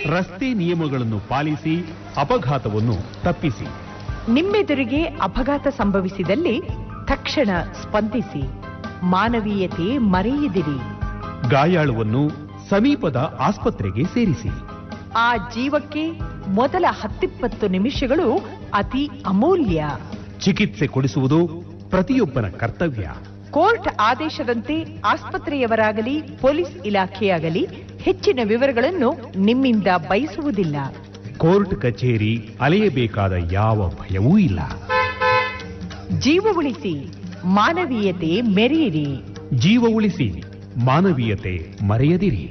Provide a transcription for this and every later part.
ರಸ್ತೆ ನಿಯಮಗಳನ್ನು ಪಾಲಿಸಿ ಅಪಘಾತವನ್ನು ತಪ್ಪಿಸಿ ನಿಮ್ಮೆದುರಿಗೆ ಅಪಘಾತ ಸಂಭವಿಸಿದಲ್ಲಿ ತಕ್ಷಣ ಸ್ಪಂದಿಸಿ ಮಾನವೀಯತೆ ಮರೆಯದಿರಿ ಗಾಯಾಳುವನ್ನು ಸಮೀಪದ ಆಸ್ಪತ್ರೆಗೆ ಸೇರಿಸಿ ಆ ಜೀವಕ್ಕೆ ಮೊದಲ ಹತ್ತಿಪ್ಪತ್ತು ನಿಮಿಷಗಳು ಅತಿ ಅಮೂಲ್ಯ ಚಿಕಿತ್ಸೆ ಕೊಡಿಸುವುದು ಪ್ರತಿಯೊಬ್ಬನ ಕರ್ತವ್ಯ ಕೋರ್ಟ್ ಆದೇಶದಂತೆ ಆಸ್ಪತ್ರೆಯವರಾಗಲಿ ಪೊಲೀಸ್ ಇಲಾಖೆಯಾಗಲಿ ಹೆಚ್ಚಿನ ವಿವರಗಳನ್ನು ನಿಮ್ಮಿಂದ ಬಯಸುವುದಿಲ್ಲ ಕೋರ್ಟ್ ಕಚೇರಿ ಅಲೆಯಬೇಕಾದ ಯಾವ ಭಯವೂ ಇಲ್ಲ ಜೀವ ಉಳಿಸಿ ಮಾನವೀಯತೆ ಮೆರೆಯಿರಿ ಜೀವ ಉಳಿಸಿ ಮಾನವೀಯತೆ ಮರೆಯದಿರಿ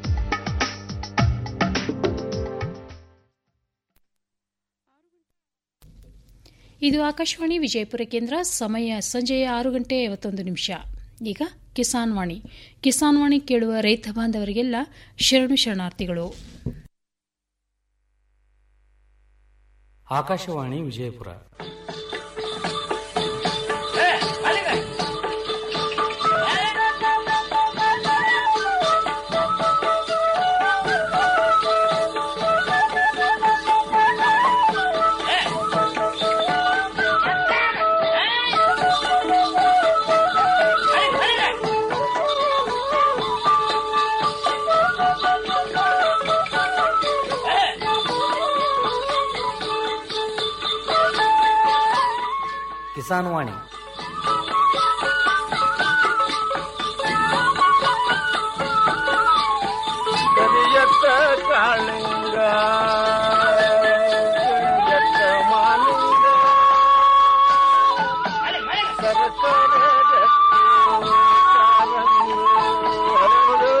ಇದು ಆಕಾಶವಾಣಿ ವಿಜಯಪುರ ಕೇಂದ್ರ ಸಮಯ ಸಂಜೆಯ ಆರು ಗಂಟೆ ಐವತ್ತೊಂದು ನಿಮಿಷ ಈಗ ಕಿಸಾನ್ ವಾಣಿ ಕಿಸಾನ್ ವಾಣಿ ಕೇಳುವ ರೈತ ಬಾಂಧವರಿಗೆಲ್ಲ ಶರಣು ಶರಣಾರ್ಥಿಗಳು ಆಕಾಶವಾಣಿ ವಿಜಯಪುರ ಕಿಸಾನ್ ವಾಣಿ ಕರಿಯತ್ತ ಕಾಳಿಂಗ ಕರಿಯತ್ತ ಮಾಲಿಂಗ ಸರಸರ ರತ್ನ ಕಾರಂಗಿ ಹರಡು.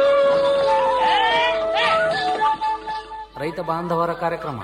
ರೈತ ಬಾಂಧವರ ಕಾರ್ಯಕ್ರಮ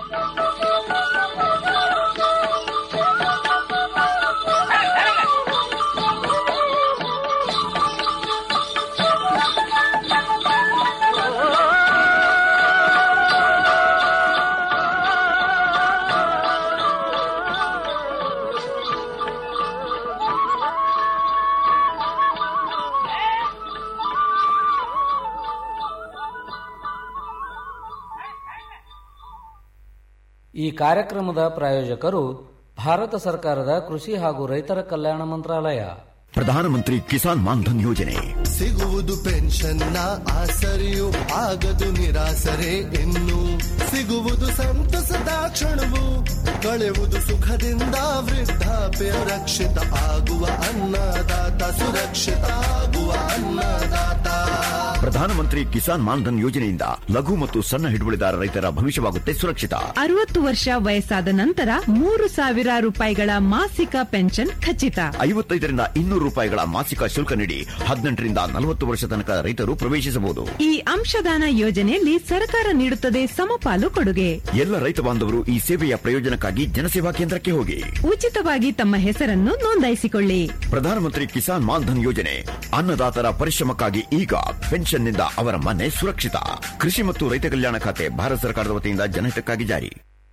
ಈ ಕಾರ್ಯಕ್ರಮದ ಪ್ರಾಯೋಜಕರು ಭಾರತ ಸರ್ಕಾರದ ಕೃಷಿ ಹಾಗೂ ರೈತರ ಕಲ್ಯಾಣ ಮಂತ್ರಾಲಯ ಪ್ರಧಾನಮಂತ್ರಿ ಕಿಸಾನ್ ಮಾನ್ಧನ್ ಯೋಜನೆ ಸಿಗುವುದು ಪೆನ್ಷನ್ನ ಆಸರೆಯು ಆಗದು ನಿರಾಸರೆ ಇನ್ನು ಸಿಗುವುದು ಸಂತಸದ ಕ್ಷಣವು ಕಳೆಯುವುದು ಸುಖದಿಂದ ವೃದ್ಧಾಪ್ಯ ರಕ್ಷಿತ ಆಗುವ ಅನ್ನದಾತ ಸುರಕ್ಷಿತ ಆಗುವ ಅನ್ನದಾತ ಪ್ರಧಾನಮಂತ್ರಿ ಕಿಸಾನ್ ಮಾನ್ಧನ್ ಯೋಜನೆಯಿಂದ ಲಘು ಮತ್ತು ಸಣ್ಣ ಹಿಡುವಳಿದಾರ ರೈತರ ಭವಿಷ್ಯವಾಗುತ್ತೆ ಸುರಕ್ಷಿತ ಅರವತ್ತು ವರ್ಷ ವಯಸ್ಸಾದ ನಂತರ ಮೂರು ಸಾವಿರ ರೂಪಾಯಿಗಳ ಮಾಸಿಕ ಪೆನ್ಷನ್ ಖಚಿತ ಐವತ್ತೈದರಿಂದ ಇನ್ನೂರು ರೂಪಾಯಿಗಳ ಮಾಸಿಕ ಶುಲ್ಕ ನೀಡಿ ಹದಿನೆಂಟರಿಂದ ನಲವತ್ತು ವರ್ಷ ತನಕ ರೈತರು ಪ್ರವೇಶಿಸಬಹುದು ಈ ಅಂಶದಾನ ಯೋಜನೆಯಲ್ಲಿ ಸರ್ಕಾರ ನೀಡುತ್ತದೆ ಸಮಪಾಲು ಕೊಡುಗೆ ಎಲ್ಲ ರೈತ ಬಾಂಧವರು ಈ ಸೇವೆಯ ಪ್ರಯೋಜನಕ್ಕಾಗಿ ಜನಸೇವಾ ಕೇಂದ್ರಕ್ಕೆ ಹೋಗಿ ಉಚಿತವಾಗಿ ತಮ್ಮ ಹೆಸರನ್ನು ನೋಂದಾಯಿಸಿಕೊಳ್ಳಿ ಪ್ರಧಾನಮಂತ್ರಿ ಕಿಸಾನ್ ಮಾನ್ಧನ್ ಯೋಜನೆ ಅನ್ನದಾತರ ಪರಿಶ್ರಮಕ್ಕಾಗಿ ಈಗ ಪೆನ್ಷನ್ನಿಂದ ಅವರ ಮನೆ ಸುರಕ್ಷಿತ ಕೃಷಿ ಮತ್ತು ರೈತ ಕಲ್ಯಾಣ ಖಾತೆ ಭಾರತ ಸರ್ಕಾರದ ವತಿಯಿಂದ ಜನಹಿತಕ್ಕಾಗಿ ಜಾರಿ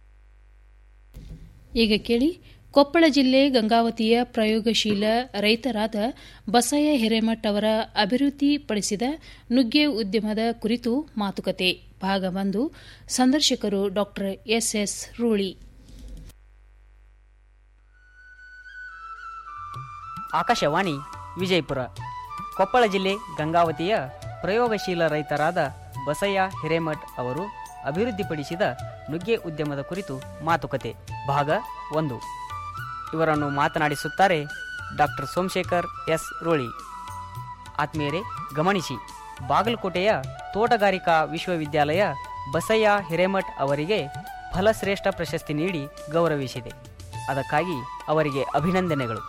ಈಗ ಕೇಳಿ ಕೊಪ್ಪಳ ಜಿಲ್ಲೆ ಗಂಗಾವತಿಯ ಪ್ರಯೋಗಶೀಲ ರೈತರಾದ ಬಸಯ್ಯ ಹಿರೇಮಠ್ ಅವರ ಅಭಿವೃದ್ಧಿಪಡಿಸಿದ ನುಗ್ಗೆ ಉದ್ಯಮದ ಕುರಿತು ಮಾತುಕತೆ ಭಾಗ ಒಂದು ಸಂದರ್ಶಕರು ಡಾ ಎಸ್ಎಸ್ ರೂಳಿ ಆಕಾಶವಾಣಿ ವಿಜಯಪುರ ಕೊಪ್ಪಳ ಜಿಲ್ಲೆ ಗಂಗಾವತಿಯ ಪ್ರಯೋಗಶೀಲ ರೈತರಾದ ಬಸಯ್ಯ ಹಿರೇಮಠ್ ಅವರು ಅಭಿವೃದ್ಧಿಪಡಿಸಿದ ನುಗ್ಗೆ ಉದ್ಯಮದ ಕುರಿತು ಮಾತುಕತೆ ಭಾಗ ಒಂದು ಇವರನ್ನು ಮಾತನಾಡಿಸುತ್ತಾರೆ ಡಾಕ್ಟರ್ ಸೋಮಶೇಖರ್ ಎಸ್ ರೋಳಿ ಆತ್ಮೀಯರೇ ಗಮನಿಸಿ ಬಾಗಲಕೋಟೆಯ ತೋಟಗಾರಿಕಾ ವಿಶ್ವವಿದ್ಯಾಲಯ ಬಸಯ್ಯ ಹಿರೇಮಠ್ ಅವರಿಗೆ ಫಲಶ್ರೇಷ್ಠ ಪ್ರಶಸ್ತಿ ನೀಡಿ ಗೌರವಿಸಿದೆ ಅದಕ್ಕಾಗಿ ಅವರಿಗೆ ಅಭಿನಂದನೆಗಳು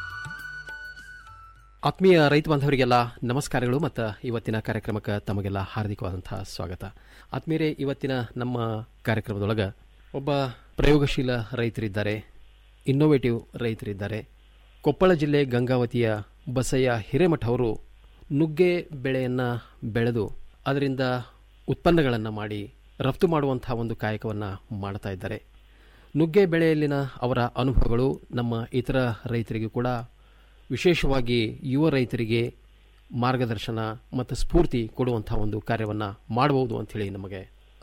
ಆತ್ಮೀಯ ರೈತ ಬಾಂಧವರಿಗೆಲ್ಲ ನಮಸ್ಕಾರಗಳು ಮತ್ತು ಇವತ್ತಿನ ಕಾರ್ಯಕ್ರಮಕ್ಕೆ ತಮಗೆಲ್ಲ ಹಾರ್ದಿಕವಾದಂತಹ ಸ್ವಾಗತ ಆತ್ಮೀಯರೇ ಇವತ್ತಿನ ನಮ್ಮ ಕಾರ್ಯಕ್ರಮದೊಳಗೆ ಒಬ್ಬ ಪ್ರಯೋಗಶೀಲ ರೈತರಿದ್ದಾರೆ ಇನ್ನೋವೇಟಿವ್ ರೈತರಿದ್ದಾರೆ ಕೊಪ್ಪಳ ಜಿಲ್ಲೆ ಗಂಗಾವತಿಯ ಬಸಯ್ಯ ಹಿರೇಮಠ ಅವರು ನುಗ್ಗೆ ಬೆಳೆಯನ್ನು ಬೆಳೆದು ಅದರಿಂದ ಉತ್ಪನ್ನಗಳನ್ನು ಮಾಡಿ ರಫ್ತು ಮಾಡುವಂಥ ಒಂದು ಕಾಯಕವನ್ನು ಮಾಡ್ತಾ ಇದ್ದಾರೆ ನುಗ್ಗೆ ಬೆಳೆಯಲ್ಲಿನ ಅವರ ಅನುಭವಗಳು ನಮ್ಮ ಇತರ ರೈತರಿಗೂ ಕೂಡ ವಿಶೇಷವಾಗಿ ಯುವ ರೈತರಿಗೆ ಮಾರ್ಗದರ್ಶನ ಮತ್ತು ಸ್ಫೂರ್ತಿ ಕೊಡುವಂಥ ಒಂದು ಕಾರ್ಯವನ್ನು ಮಾಡಬಹುದು ಅಂಥೇಳಿ ನಮಗೆ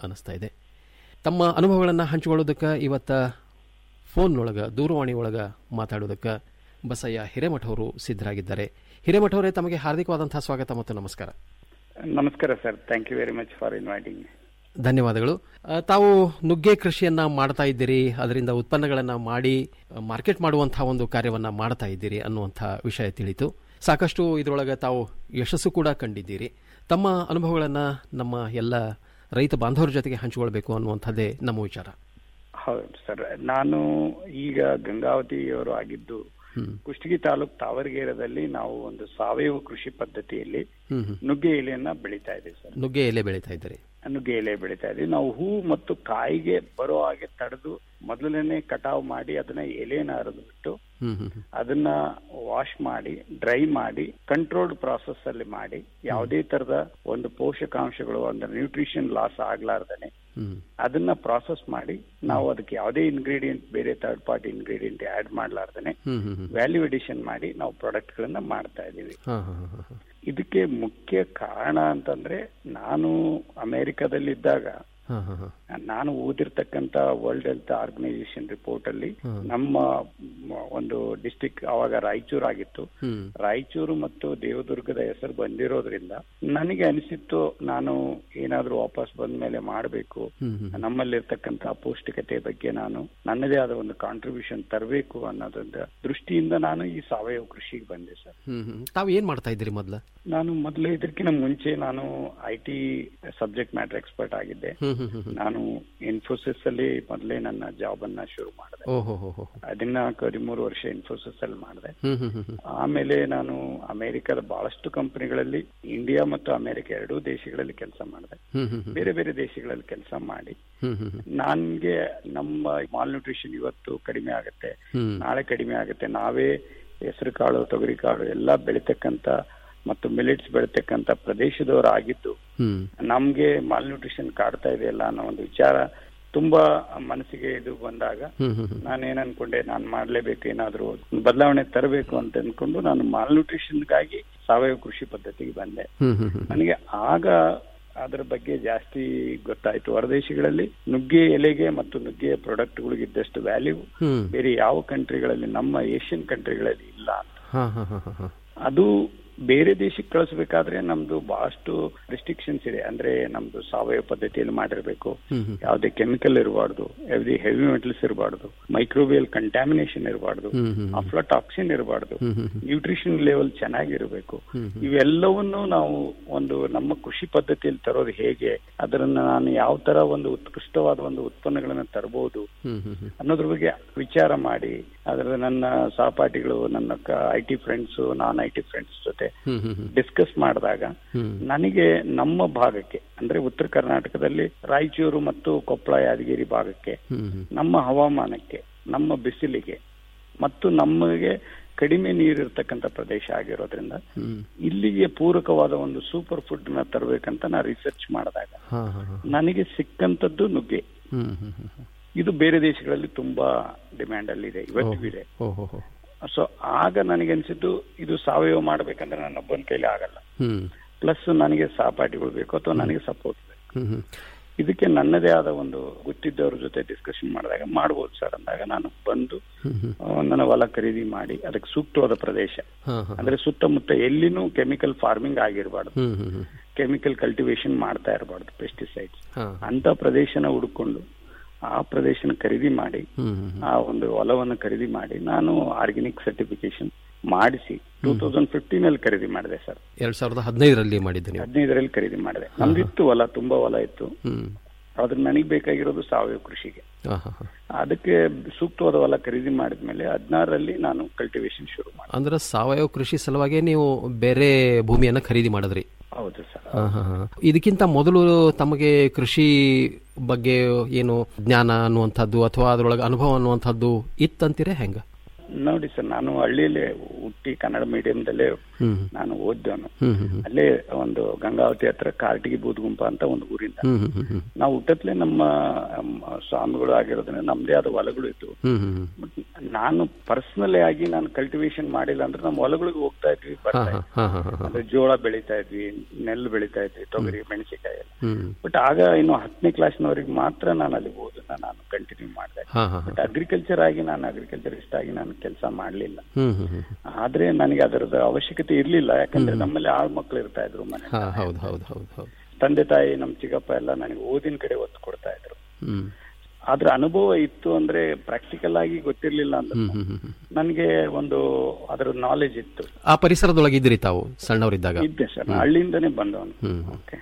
ಅನಿಸ್ತಾ ಇದೆ ತಮ್ಮ ಅನುಭವಗಳನ್ನು ಹಂಚಿಕೊಳ್ಳೋದಕ್ಕೆ ಇವತ್ತ ಫೋನ್ನೊಳಗೆ ದೂರವಾಣಿ ಒಳಗೆ ಮಾತಾಡೋದಕ್ಕೆ ಬಸಯ್ಯ ಹಿರೇಮಠ ಅವರು ಸಿದ್ಧರಾಗಿದ್ದಾರೆ ಹಿರೇಮಠ ಅವರೇ ತಮಗೆ ಹಾರ್ದಿಕವಾದಂತಹ ಸ್ವಾಗತ ಮತ್ತು ನಮಸ್ಕಾರ ನಮಸ್ಕಾರ sir thank you very much for inviting me ಧನ್ಯವಾದಗಳು ಆ, ತಾವು ನುಗ್ಗೆ ಕೃಷಿಯನ್ನ ಮಾಡ್ತಾ ಇದ್ದೀರಿ ಅದರಿಂದ ಉತ್ಪನ್ನಗಳನ್ನು ಮಾಡಿ ಆ, ಮಾರ್ಕೆಟ್ ಮಾಡುವಂತಹ ಒಂದು ಕಾರ್ಯವನ್ನ ಮಾಡ್ತಾ ಇದ್ದೀರಿ ಅನ್ನುವಂಥ ವಿಷಯ ತಿಳಿತು ಸಾಕಷ್ಟು ಇದರೊಳಗೆ ತಾವು ಯಶಸ್ಸು ಕೂಡ ಕಂಡಿದ್ದೀರಿ ತಮ್ಮ ಅನುಭವಗಳನ್ನು ನಮ್ಮ ಎಲ್ಲ ರೈತ ಬಾಂಧವರ ಜೊತೆಗೆ ಹಂಚಿಕೊಳ್ಬೇಕು ಅನ್ನುವಂಥದ್ದೇ ನಮ್ಮ ವಿಚಾರ ಹೌದು ಸರ್ ನಾನು ಈಗ ಗಂಗಾವತಿಯವರು ಆಗಿದ್ದು ಕುಷ್ಟಗಿ ತಾಲೂಕ್ ತಾವರಗೇರದಲ್ಲಿ ನಾವು ಒಂದು ಸಾವಯವ ಕೃಷಿ ಪದ್ಧತಿಯಲ್ಲಿ ಹ್ಮ್ ಹ್ಮ್. ನುಗ್ಗೆ ಎಲೆಯನ್ನ ಬೆಳೀತಾ ಇದ್ದೀವಿ ಸರ್ ನುಗ್ಗೆ ಎಲೆ ಬೆಳೀತಾ ಇದ್ದೀರಿ ನುಗ್ಗೆ ಎಲೆ ಬೆಳೀತಾ ಇದ್ದೀವಿ ನಾವು ಹೂ ಮತ್ತು ಕಾಯಿಗೆ ಬರೋ ಹಾಗೆ ತಡೆದು ಮೊದಲನೇ ಕಟಾವ್ ಮಾಡಿ ಅದನ್ನ ಎಲೆನ ಹರಿದು ಬಿಟ್ಟು ಹ್ಮ್ ಹ್ಮ್ ಹ್ಮ್. ಅದನ್ನ ವಾಶ್ ಮಾಡಿ ಡ್ರೈ ಮಾಡಿ ಕಂಟ್ರೋಲ್ಡ್ ಪ್ರಾಸೆಸ್ ಅಲ್ಲಿ ಮಾಡಿ ಯಾವುದೇ ತರದ ಒಂದು ಪೋಷಕಾಂಶಗಳು ಅಂದ್ರೆ ನ್ಯೂಟ್ರಿಷನ್ ಲಾಸ್ ಆಗ್ಲಾರ್ದೇನೆ ಹ್ಮ್ ಅದನ್ನ ಪ್ರಾಸೆಸ್ ಮಾಡಿ ನಾವು ಅದಕ್ಕೆ ಯಾವುದೇ ಇಂಗ್ರೀಡಿಯೆಂಟ್ ಬೇರೆ ಥರ್ಡ್ ಪಾರ್ಟಿ ಇಂಗ್ರೀಡಿಯೆಂಟ್ ಆಡ್ ಮಾಡ್ಲಾರ್ದೇನೆ ಹ್ಮ್ ಹ್ಮ್ ಹ್ಮ್. ವ್ಯಾಲ್ಯೂ ಎಡಿಷನ್ ಮಾಡಿ ನಾವು ಪ್ರಾಡಕ್ಟ್ ಗಳನ್ನ ಮಾಡ್ತಾ ಇದೀವಿ ಹಾ ಹಾ ಹಾ ಹಾ ಹಾ. ಇದಕ್ಕೆ ಮುಖ್ಯ ಕಾರಣ ಅಂತಂದ್ರೆ ನಾನು ಅಮೆರಿಕದಲ್ಲಿದ್ದಾಗ ಹಾ ಹಾ ಹಾ. ನಾನು ಓದಿರ್ತಕ್ಕಂತ ವರ್ಲ್ಡ್ ಹೆಲ್ತ್ ಆರ್ಗನೈಸೇಷನ್ ರಿಪೋರ್ಟ್ ಅಲ್ಲಿ ಹ್ಮ್. ನಮ್ಮ ಮ- ಒಂದು ಡಿಸ್ಟಿಕ್ ಅವಾಗ ರಾಯಚೂರು ಆಗಿತ್ತು ಹ್ಮ್ ರಾಯಚೂರು ಮತ್ತು ದೇವದುರ್ಗದ ಹೆಸರು ಬಂದಿರೋದ್ರಿಂದ ನನಗೆ ಅನಿಸಿತ್ತು ನಾನು ಏನಾದ್ರೂ ವಾಪಸ್ ಬಂದ ಮೇಲೆ ಮಾಡಬೇಕು ಹ್ಮ್ ಹ್ಮ್. ನಮ್ಮಲ್ಲಿರ್ತಕ್ಕಂಥ ಪೌಷ್ಟಿಕತೆ ಬಗ್ಗೆ ನಾನು ನನ್ನದೇ ಆದ ಒಂದು ಕಾಂಟ್ರಿಬ್ಯೂಷನ್ ತರಬೇಕು ಅನ್ನೋದೊಂದು ದೃಷ್ಟಿಯಿಂದ ನಾನು ಈ ಸಾವಯವ ಕೃಷಿಗೆ ಬಂದೆ ಸರ್ ಹ್ಮ್ ಹ್ಮ್. ತಾವು ಏನ್ ಮಾಡ್ತಾ ಇದ್ದೀರಿ ಮೊದ್ಲ ನಾನು ಮೊದಲು ಇದಕ್ಕಿಂತ ಮುಂಚೆ ನಾನು I T subject matter expert ಆಗಿದ್ದೆ ಹ್ಮ್ ಹ್ಮ್ ಹ್ಮ್ ಹ್ಮ್. ನಾನು ಇನ್ಫೋಸಿಸ್ ಅಲ್ಲಿ ಮೊದಲೇ ನನ್ನ ಜಾಬ್ ಅನ್ನ ಶುರು ಮಾಡಿದೆ ಓಹೋ ಹೋ ಹೋ ಹದಿನಾಲ್ಕು ಹದಿಮೂರು ವರ್ಷ ಇನ್ಫೋಸಿಸ್ ಅಲ್ಲಿ ಮಾಡಿದೆ ಹ್ಮ್ ಹ್ಮ್ ಹ್ಮ್ ಹ್ಮ್. ಆಮೇಲೆ ನಾನು ಅಮೆರಿಕದ ಬಹಳಷ್ಟು ಕಂಪನಿಗಳಲ್ಲಿ ಇಂಡಿಯಾ ಮತ್ತು ಅಮೆರಿಕ ಎರಡೂ ದೇಶಗಳಲ್ಲಿ ಕೆಲಸ ಮಾಡಿದೆ ಹ್ಮ್ ಹ್ಮ್ ಹ್ಮ್. ಬೇರೆ ಬೇರೆ ದೇಶಗಳಲ್ಲಿ ಕೆಲಸ ಮಾಡಿ ಹ್ಮ್ ಹ್ಮ್ ಹ್ಮ್. ನನ್ಗೆ ನಮ್ಮ ಮಾಲ್ ನ್ಯೂಟ್ರಿಷನ್ ಇವತ್ತು ಕಡಿಮೆ ಆಗುತ್ತೆ ಹ್ಮ್. ನಾಳೆ ಕಡಿಮೆ ಆಗುತ್ತೆ ನಾವೇ ಹೆಸರು ಕಾಳು ತೊಗರಿ ಕಾಳು ಎಲ್ಲ ಬೆಳಿತಕ್ಕಂತ ಮತ್ತು ಮಿಲೆಟ್ಸ್ ಬೆಳಿತಕ್ಕಂತ ಪ್ರದೇಶದವರಾಗಿದ್ದು ಹ್ಮ್ ನಮ್ಗೆ ಮಾಲ್ ನ್ಯೂಟ್ರಿಷನ್ ಕಾಡ್ತಾ ಇದೆಯಲ್ಲ ಅನ್ನೋ ಒಂದು ವಿಚಾರ ತುಂಬಾ ಮನಸ್ಸಿಗೆ ಇದು ಬಂದಾಗ ಹ್ಮ್ ಹ್ಮ್ ಹ್ಮ್. ನಾನೇನ್ ಅನ್ಕೊಂಡೆ ನಾನು ಮಾಡ್ಲೇಬೇಕು ಏನಾದ್ರೂ ಬದಲಾವಣೆ ತರಬೇಕು ಅಂತ ಅನ್ಕೊಂಡು ನಾನು ಮಾಲ್ ನ್ಯೂಟ್ರಿಷನ್ಗಾಗಿ ಸಾವಯವ ಕೃಷಿ ಪದ್ಧತಿಗೆ ಬಂದೆ ಹ್ಮ್ ಹ್ಮ್ ಹ್ಮ್. ನನಗೆ ಆಗ ಅದರ ಬಗ್ಗೆ ಜಾಸ್ತಿ ಗೊತ್ತಾಯ್ತು ಹೊರದೇಶಗಳಲ್ಲಿ ನುಗ್ಗೆ ಎಲೆಗೆ ಮತ್ತು ನುಗ್ಗೆ ಪ್ರಾಡಕ್ಟ್ಗಳಿಗೆ ಇದ್ದಷ್ಟು ವ್ಯಾಲ್ಯೂ ಹ್ಮ್. ಬೇರೆ ಯಾವ ಕಂಟ್ರಿಗಳಲ್ಲಿ ನಮ್ಮ ಏಷ್ಯನ್ ಕಂಟ್ರಿಗಳಲ್ಲಿ ಇಲ್ಲ ಅಂತ ಹಾ ಹಾ ಹಾ ಹಾ ಹಾ. ಅದು ಬೇರೆ ದೇಶಕ್ಕೆ ಕಳಿಸ್ಬೇಕಾದ್ರೆ ನಮ್ದು ಬಹಳಷ್ಟು ರಿಸ್ಟ್ರಿಕ್ಷನ್ಸ್ ಇದೆ ಅಂದ್ರೆ ನಮ್ದು ಸಾವಯವ ಪದ್ಧತಿಯಲ್ಲಿ ಮಾಡಿರ್ಬೇಕು ಹ್ಮ್ ಹ್ಮ್. ಯಾವುದೇ ಕೆಮಿಕಲ್ ಇರಬಾರ್ದು ಯಾವುದೇ ಹೆವಿ ಮೆಟಲ್ಸ್ ಇರಬಾರ್ದು ಮೈಕ್ರೋಬಿಯಲ್ ಕಂಟ್ಯಾಮಿನೇಷನ್ ಇರಬಾರ್ದು ಹ್ಮ್ ಹ್ಮ್ ಹ್ಮ್. ಅಫ್ಲಟಾಕ್ಸಿನ್ ಇರಬಾರ್ದು ಹ್ಮ್ ಹ್ಮ್ ಹ್ಮ್. ನ್ಯೂಟ್ರಿಷನ್ ಲೆವೆಲ್ ಚೆನ್ನಾಗಿರಬೇಕು ಹ್ಮ್ ಹ್ಮ್. ಇವೆಲ್ಲವನ್ನು ನಾವು ಒಂದು ನಮ್ಮ ಕೃಷಿ ಪದ್ಧತಿಯಲ್ಲಿ ತರೋದು ಹೇಗೆ ಅದರನ್ನ ನಾನು ಯಾವ ತರ ಒಂದು ಉತ್ಕೃಷ್ಟವಾದ ಒಂದು ಉತ್ಪನ್ನಗಳನ್ನ ತರಬಹುದು ಹ್ಮ್ ಹ್ಮ್ ಹ್ಮ್. ಅನ್ನೋದ್ರ ಬಗ್ಗೆ ವಿಚಾರ ಮಾಡಿ ಅದರ ನನ್ನ ಸಹಪಾಠಿಗಳು ನನ್ನ ಐ ಟಿ ಫ್ರೆಂಡ್ಸ್ ನಾನ್ ಐ ಟಿ ಫ್ರೆಂಡ್ಸ್ ಜೊತೆ ಹ್ಮ್ ಹ್ಮ್ ಹ್ಮ್. ಡಿಸ್ಕಸ್ ಮಾಡಿದಾಗ ಹ್ಮ್. ನನಗೆ ನಮ್ಮ ಭಾಗಕ್ಕೆ ಅಂದ್ರೆ ಉತ್ತರ ಕರ್ನಾಟಕದಲ್ಲಿ ರಾಯಚೂರು ಮತ್ತು ಕೊಪ್ಪಳ ಯಾದಗಿರಿ ಭಾಗಕ್ಕೆ ಹ್ಮ್ ಹ್ಮ್. ನಮ್ಮ ಹವಾಮಾನಕ್ಕೆ ನಮ್ಮ ಬಿಸಿಲಿಗೆ ಮತ್ತು ನಮಗೆ ಕಡಿಮೆ ನೀರಿರ್ತಕ್ಕಂಥ ಪ್ರದೇಶ ಆಗಿರೋದ್ರಿಂದ ಹ್ಮ್. ಇಲ್ಲಿಗೆ ಪೂರಕವಾದ ಒಂದು ಸೂಪರ್ ಫುಡ್ ನ ತರಬೇಕಂತ ನಾ ರಿಸರ್ಚ್ ಮಾಡಿದಾಗ ಹಾ ಹಾ ಹಾ. ನನಗೆ ಸಿಕ್ಕಂತದ್ದು ನುಗ್ಗೆ ಹ್ಮ್ ಹ್ಮ್ ಹ್ಮ್ ಹ್ಮ್. ಇದು ಬೇರೆ ದೇಶಗಳಲ್ಲಿ ತುಂಬಾ ಡಿಮ್ಯಾಂಡ್ ಅಲ್ಲಿ ಇದೆ ಇವತ್ತಿಗೂ ಇದೆ ಓ ಹೋ ಹೋ. ಸೊ ಆಗ ನನಗೆ ಅನ್ಸಿದ್ದು ಇದು ಸಾವಯವ ಮಾಡ್ಬೇಕಂದ್ರೆ ನನ್ನ ಒಬ್ಬನ ಕೈಲಿ ಆಗಲ್ಲ ಹ್ಮ್ ಪ್ಲಸ್ ನನಗೆ ಸಹಪಾಠಿಗಳು ಬೇಕು ಅಥವಾ ನನಗೆ ಸಪೋರ್ಟ್ ಬೇಕು ಹ್ಮ್ ಹ್ಮ್. ಇದಕ್ಕೆ ನನ್ನದೇ ಆದ ಒಂದು ಗೊತ್ತಿದ್ದವ್ರ ಜೊತೆ ಡಿಸ್ಕಷನ್ ಮಾಡಿದಾಗ ಮಾಡ್ಬೋದು ಸರ್ ಅಂದಾಗ ನಾನು ಬಂದು ಹ್ಮ್ ಹ್ಮ್. ಆ, ನನ್ನ ಹೊಲ ಖರೀದಿ ಮಾಡಿ ಅದಕ್ಕೆ ಸೂಕ್ತವಾದ ಪ್ರದೇಶ ಹಾ ಹಾ. ಅಂದ್ರೆ ಸುತ್ತಮುತ್ತ ಎಲ್ಲಿನೂ ಕೆಮಿಕಲ್ ಫಾರ್ಮಿಂಗ್ ಆಗಿರಬಾರ್ದು ಹ್ಮ್ ಹ್ಮ್ ಹ್ಮ್. ಕೆಮಿಕಲ್ ಕಲ್ಟಿವೇಶನ್ ಮಾಡ್ತಾ ಇರಬಾರ್ದು ಪೆಸ್ಟಿಸೈಡ್ಸ್ ಹಾ. ಅಂತ ಪ್ರದೇಶನ ಹುಡುಕೊಂಡು ಆ ಪ್ರದೇಶನ ಖರೀದಿ ಮಾಡಿ ಹ್ಮ್ ಹ್ಮ್ ಹ್ಮ್. ಆ ಒಂದು ಹೊಲವನ್ನು ಖರೀದಿ ಮಾಡಿ ನಾನು ಆರ್ಗ್ಯಾನಿಕ್ ಸರ್ಟಿಫಿಕೇಶನ್ ಮಾಡಿಸಿ ಟೂ ತೌಸಂಡ್ ಫಿಫ್ಟೀನ್ ಅಲ್ಲಿ ಖರೀದಿ ಮಾಡಿದೆ ಸರ್ ಎರಡ್ ಸಾವಿರದ ಹದಿನೈದರಲ್ಲಿ ಮಾಡಿದ್ದೆ ನೀವು ಹದಿನೈದರಲ್ಲಿ ಖರೀದಿ ಮಾಡಿದೆ ನಮ್ದಿತ್ತು ಹೊಲ ತುಂಬಾ ಹೊಲ ಇತ್ತು ಹ್ಮ್ ಆದ್ರೆ ನನಗೆ ಬೇಕಾಗಿರೋದು ಸಾವಯವ ಕೃಷಿಗೆ ಹಾ ಹಾ ಹಾ. ಅದಕ್ಕೆ ಸೂಕ್ತವಾದ ಹೊಲ ಖರೀದಿ ಮಾಡಿದ್ಮೇಲೆ ಹದಿನಾರರಲ್ಲಿ ನಾನು ಕಲ್ಟಿವೇಶನ್ ಶುರು ಮಾಡಿದೆ ಅಂದ್ರೆ ಸಾವಯವ ಕೃಷಿ ಸಲುವಾಗಿ ನೀವು ಬೇರೆ ಭೂಮಿಯನ್ನ ಖರೀದಿ ಮಾಡಿದ್ರಿ ಹೌದು ಸರ್ ಹಾ, ಹಾ, ಹಾ. ಇದಕ್ಕಿಂತ ಮೊದಲು ತಮಗೆ ಕೃಷಿ ಬಗ್ಗೆ ಏನು ಜ್ಞಾನ ಅನ್ನುವಂಥದ್ದು ಅಥವಾ ಅದರೊಳಗೆ ಅನುಭವ ಅನ್ನುವಂಥದ್ದು ಇತ್ತಂತೀರೇ ಹೆಂಗ ನೋಡಿ ಸರ್ ನಾನು ಹಳ್ಳಿಯಲ್ಲೇ ಹುಟ್ಟಿ ಕನ್ನಡ ಮೀಡಿಯಂದಲ್ಲೇ ಹ್ಮ್ ನಾನು ಓದ್ದವನು ಹ್ಮ್ ಹ್ಮ್ ಹ್ಮ್. ಅಲ್ಲೇ ಒಂದು ಗಂಗಾವತಿ ಹತ್ರ ಕಾರ್ಟಿಗಿ ಬೂದ್ಗುಂಪ ಅಂತ ಒಂದು ಊರಿಂದ ಹ್ಮ್ ಹ್ಮ್ ಹ್ಮ್ ಹ್ಮ್. ನಾವು ಹುಟ್ಟತ್ಲೆ ನಮ್ಮ ಅಮ್, ಸ್ವಾಮಿಗಳು ಆಗಿರೋದ್ರಿಂದ ನಮ್ದೇ ಆದ ಹೊಲಗಳು ಇತ್ತು ಹ್ಮ್ ಹ್ಮ್ ಹ್ಮ್. ನಾನು ಪರ್ಸನಲ್ ಆಗಿ ನಾನು ಕಲ್ಟಿವೇಶನ್ ಮಾಡಿಲ್ಲ ಅಂದ್ರೆ ನಮ್ಮ ಹೊಲಗಳಿಗೆ ಹೋಗ್ತಾ ಇದ್ವಿ ಹಾ ಬರ್ತಾ ಹಾ ಇದ್ವಿ ಹಾ ಹಾ ಹಾ ಹಾ. ಅಂದ್ರೆ ಜೋಳ ಬೆಳಿತಾ ಇದ್ವಿ ನೆಲ್ಲು ಬೆಳಿತಾ ಇದ್ವಿ ತೊಗರಿ ಮೆಣಸಿನಕಾಯಿ ಎಲ್ಲ ಹ್ಮ್ ಬಟ್ ಆಗ ಇನ್ನು ಹತ್ತನೇ ಕ್ಲಾಸ್ನವರೆಗೆ ಮಾತ್ರ ನಾನು ಅಲ್ಲಿ ಓದನ್ನ ನಾನು ಕಂಟಿನ್ಯೂ ಮಾಡಿದೆ ಹಾ ಹಾ ಹಾ. ಬಟ್ ಅಗ್ರಿಕಲ್ಚರ್ ಆಗಿ ನಾನು ಅಗ್ರಿಕಲ್ಚರಿಸ್ಟ್ ಆಗಿ ನಾನು ಕೆಲಸ ಮಾಡಲಿಲ್ಲ ಹ್ಮ್ ಹ್ಮ್ ಹ್ಮ್. ಆದ್ರೆ ನನಗೆ ಅದರದ ಅವಶ್ಯಕತೆ ಇರ್ಲಿಲ್ಲ ಯಾಕಂದ್ರೆ ನಮ್ಮಲ್ಲಿ ಆಳ್ ಮಕ್ಳು ಇರ್ತಾ ಇದ್ರು ಮನೆ ಹಾ ಹೌದು ಹೌದು ಹೌದು ಹೌದು ತಂದೆ ತಾಯಿ ನಮ್ ಚಿಕ್ಕಪ್ಪ ಎಲ್ಲ ನನಗೆ ಓದಿನ ಕಡೆ ಒತ್ತು ಕೊಡ್ತಾ ಇದ್ರು ಹ್ಮ್ ಅದ್ರ ಅನುಭವ ಇತ್ತು ಅಂದ್ರೆ ಪ್ರಾಕ್ಟಿಕಲ್ ಆಗಿ ಗೊತ್ತಿರ್ಲಿಲ್ಲ ಅಂದ್ರೆ ಹ್ಮ್ ಹ್ಮ್ ಹ್ಮ್ ಹ್ಮ್. ನನಗೆ ಒಂದು ಅದರ ನಾಲೆಜ್ ಇತ್ತು ಆ ಪರಿಸರದೊಳಗೆ ಇದ್ರಿ ತಾವು ಸಣ್ಣವರಿದ್ದಾಗ ಇದ್ದೆ ಸರ್ ಹಳ್ಳಿಯಿಂದನೇ ಬಂದವನು ಹ್ಮ್ ಓಕೆ